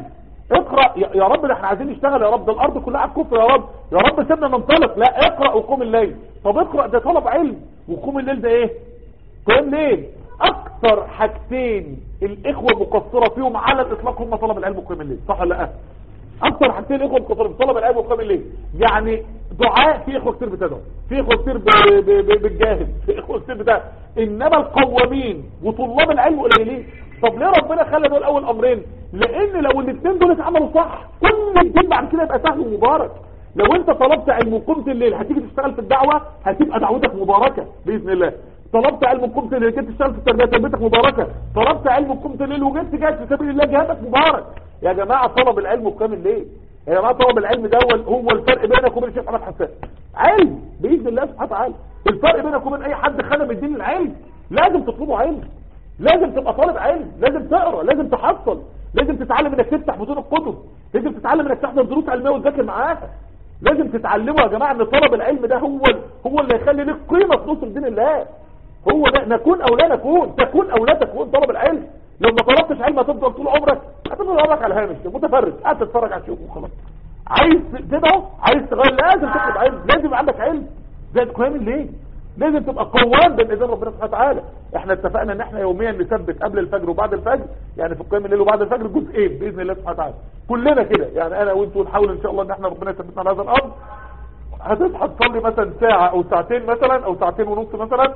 اقرأ يا يا رب ده احنا عايزين نشتغل يا رب ده الارض كلها على الكفر يا رب يا رب سيبنا ننطلق لا اقرأ وقوم الليل طب اقرأ ده طلب علم وقوم الليل ده ايه قيام ليل اكثر حاجتين الاخوة مقصرة فيهم على الاطلاق هم طلب العلم وقيام الليل صح ولا لا اكثر حاجتين الاخوة مقصرة في طلب العلم وقيام الليل يعني دعاء في اخوة كتير بتدعو في اخوة كتير ب- ب- ب- بتجاهد في اخوة كتير بتاع انما القوامين وطلاب العلم قليلين طب ليه ربنا خلى دول اول امرين لان لو الاثنين دول اتعملوا صح كل الدين بعد كده يبقى سهل ومبارك لو انت طلبت علم وقمت الليل هتيجي تشتغل في الدعوة هتبقى دعوتك مباركة باذن الله طلبت علم وقمت الليل جيت تشتغل في التربية تربيتك مباركة طلبت علم وقمت الليل وجيت جاهد في سبيل الله جهادك مبارك يا جماعة طلب العلم وقيام الليل يا جماعة طلب العلم ده هو هو الفرق بينك وبين الشيخ محمد حسان علم باذن الله سبحانه وتعالى الفرق بينك وبين اي حد خدم الدين العلم لازم تطلبه علم لازم تبقى طالب علم لازم تقرا لازم تحصل لازم تتعلم انك تفتح بطون الكتب لازم تتعلم انك تحضر دروس علميه وتذاكر معاها لازم تتعلموا يا جماعه ان طلب العلم ده هو هو اللي هيخلي لك قيمه في نصر دين الله هو ده نكون او لا نكون تكون او لا تكون طلب العلم لو ما طلبتش علم هتفضل طول عمرك هتفضل عمرك على الهامش متفرج قاعد تتفرج على الشيوخ وخلاص عايز تدعو عايز تغير لازم تطلب علم لازم يبقى عندك علم زي قيام الليل لازم تبقى قوام بين ايدين ربنا سبحانه وتعالى احنا اتفقنا ان احنا يوميا نثبت قبل الفجر وبعد الفجر يعني في قيام الليل وبعد الفجر جزئين باذن الله سبحانه وتعالى كلنا كده يعني انا وانتوا نحاول ان شاء الله ان احنا ربنا يثبتنا على هذا الامر هتصحى تصلي مثلا ساعة او ساعتين مثلا او ساعتين ونص مثلا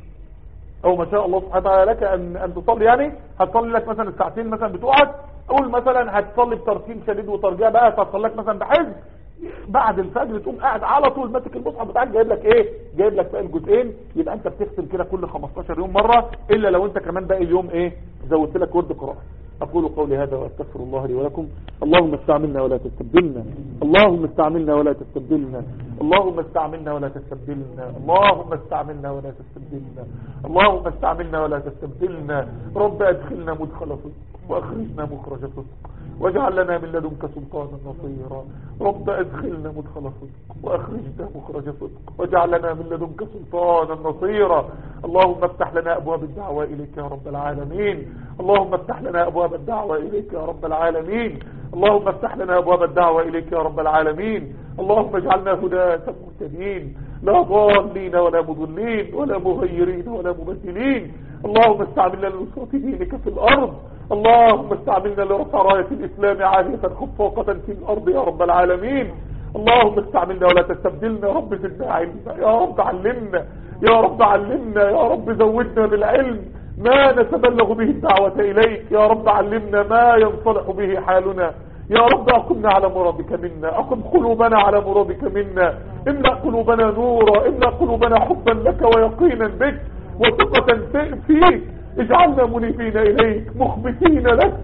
او ما شاء الله سبحانه وتعالى لك ان ان تصلي يعني هتصلي لك مثلا الساعتين مثلا بتوعك قول مثلا هتصلي بترتيب شديد وترجيع بقى هتصلي لك مثلا بحزب بعد الفجر تقوم قاعد على طول ماسك المصحف بتاعك جايب لك ايه جايب لك باقي الجزئين يبقى انت بتختم كده كل 15 يوم مره الا لو انت كمان باقي اليوم ايه زودت لك ورد قراءه اقول قولي هذا واستغفر الله لي ولكم اللهم استعملنا ولا تستبدلنا اللهم استعملنا ولا تستبدلنا اللهم استعملنا ولا تستبدلنا اللهم استعملنا ولا تستبدلنا اللهم استعملنا ولا تستبدلنا رب ادخلنا مدخل صدق واخرجنا مخرج صدق واجعل لنا من لدنك سلطانا نصيرا رب ادخلنا مدخل صدق واخرجنا مخرج صدق واجعل لنا من لدنك سلطانا نصيرا اللهم افتح لنا ابواب الدعوة اليك يا رب العالمين اللهم افتح لنا ابواب الدعوة اليك يا رب العالمين اللهم افتح لنا ابواب الدعوة اليك يا رب العالمين اللهم اجعلنا هداة مهتدين لا ضالين ولا مضلين ولا مغيرين ولا مبدلين اللهم استعملنا لنصرة دينك في الارض اللهم استعملنا لرفع راية الإسلام عالية خفاقة في الأرض يا رب العالمين اللهم استعملنا ولا تستبدلنا يا رب زدنا علما يا رب علمنا يا رب علمنا يا رب زودنا بالعلم ما نتبلغ به الدعوة إليك يا رب علمنا ما ينصلح به حالنا يا رب أقمنا على مرادك منا أقم قلوبنا على مرادك منا املأ قلوبنا نورا املأ قلوبنا حبا لك ويقينا بك وثقة فيك اجعلنا منيبين إليك مخبتين لك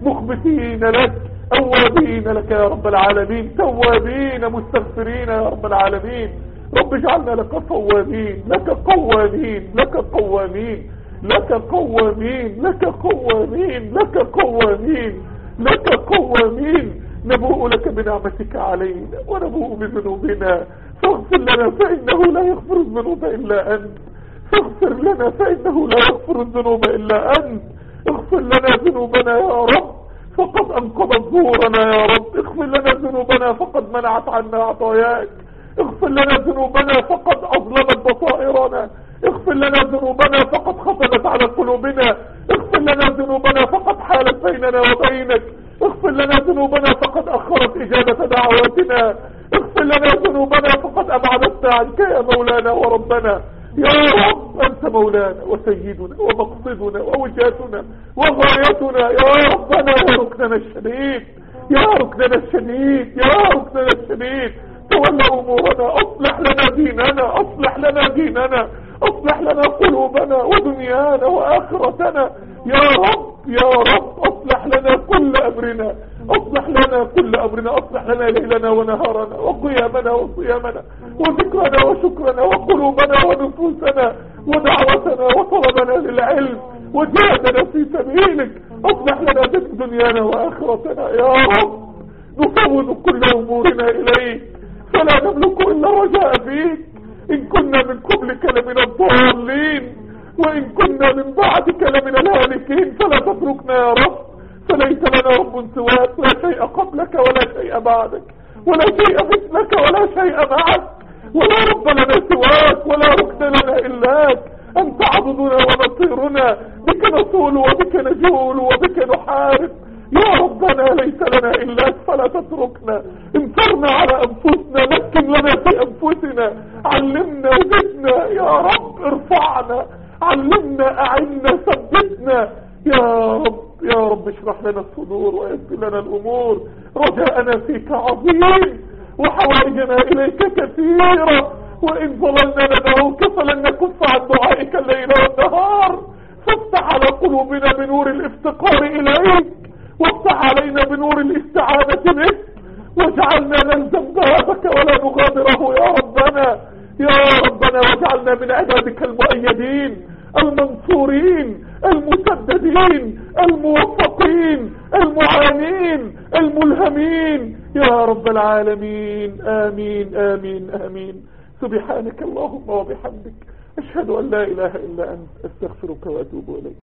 مخبتين لك أوابين لك يا رب العالمين توابين مستغفرين يا رب العالمين رب اجعلنا لك قوامين لك قوامين لك قوامين لك قوامين لك قوامين لك قوامين لك قوامين نبوء لك بنعمتك علينا ونبوء بذنوبنا فاغفر لنا فإنه لا يغفر الذنوب إلا أنت اغفر لنا فإنه لا يغفر الذنوب إلا أنت اغفر لنا ذنوبنا يا رب فقد أنقضت ظهورنا يا رب اغفر لنا ذنوبنا فقد منعت عنا عطاياك اغفر لنا ذنوبنا فقد أظلمت بصائرنا اغفر لنا ذنوبنا فقد خطبت على قلوبنا اغفر لنا ذنوبنا فقد حالت بيننا وبينك اغفر لنا ذنوبنا فقد أخرت إجابة دعواتنا اغفر لنا ذنوبنا فقد أبعدتنا عنك يا مولانا وربنا يا رب أنت مولانا وسيدنا ومقصدنا ووجهتنا وغايتنا يا ربنا يا ركننا الشديد يا ركننا الشديد يا ركننا الشديد تولى أمورنا أصلح لنا ديننا أصلح لنا ديننا أصلح لنا قلوبنا ودنيانا وآخرتنا يا رب يا رب أصلح لنا كل أمرنا أصلح لنا كل أمرنا أصلح لنا ليلنا ونهارنا وقيامنا وصيامنا وذكرنا وشكرنا وقلوبنا ونفوسنا ودعوتنا وطلبنا للعلم وجهدنا في سبيلك أصلح لنا دنيانا وآخرتنا يا رب نفوض كل أمورنا إليك فلا نملك إلا رجاء فيك إن كنا من قبلك لمن الضالين وإن كنا من بعدك لمن الهالكين فلا تتركنا يا رب فليس لنا رب سواك لا شيء قبلك ولا شيء بعدك ولا شيء مثلك ولا شيء معك ولا رب لنا سواك ولا ركن لنا إلاك أنت عبدنا ونصيرنا بك نصول وبك نجول وبك نحارب يا ربنا ليس لنا إلاك فلا تتركنا انصرنا على أنفسنا مكن لنا في أنفسنا علمنا وزدنا يا رب ارفعنا علمنا أعنا ثبتنا يا رب يا رب اشرح لنا الصدور ويسر لنا الأمور رجاءنا فيك عظيم وحوائجنا إليك كثيرة وإن ظللنا ندعوك فلن نكف عن دعائك الليل والنهار فافتح على قلوبنا بنور الافتقار إليك وافتح علينا بنور الاستعانة بك واجعلنا نلزم بابك ولا نغادره يا ربنا يا ربنا واجعلنا من عبادك المؤيدين المنصورين المسددين الموفقين المعانين الملهمين يا رب العالمين آمين آمين آمين سبحانك اللهم وبحمدك أشهد أن لا إله إلا أنت أستغفرك وأتوب إليك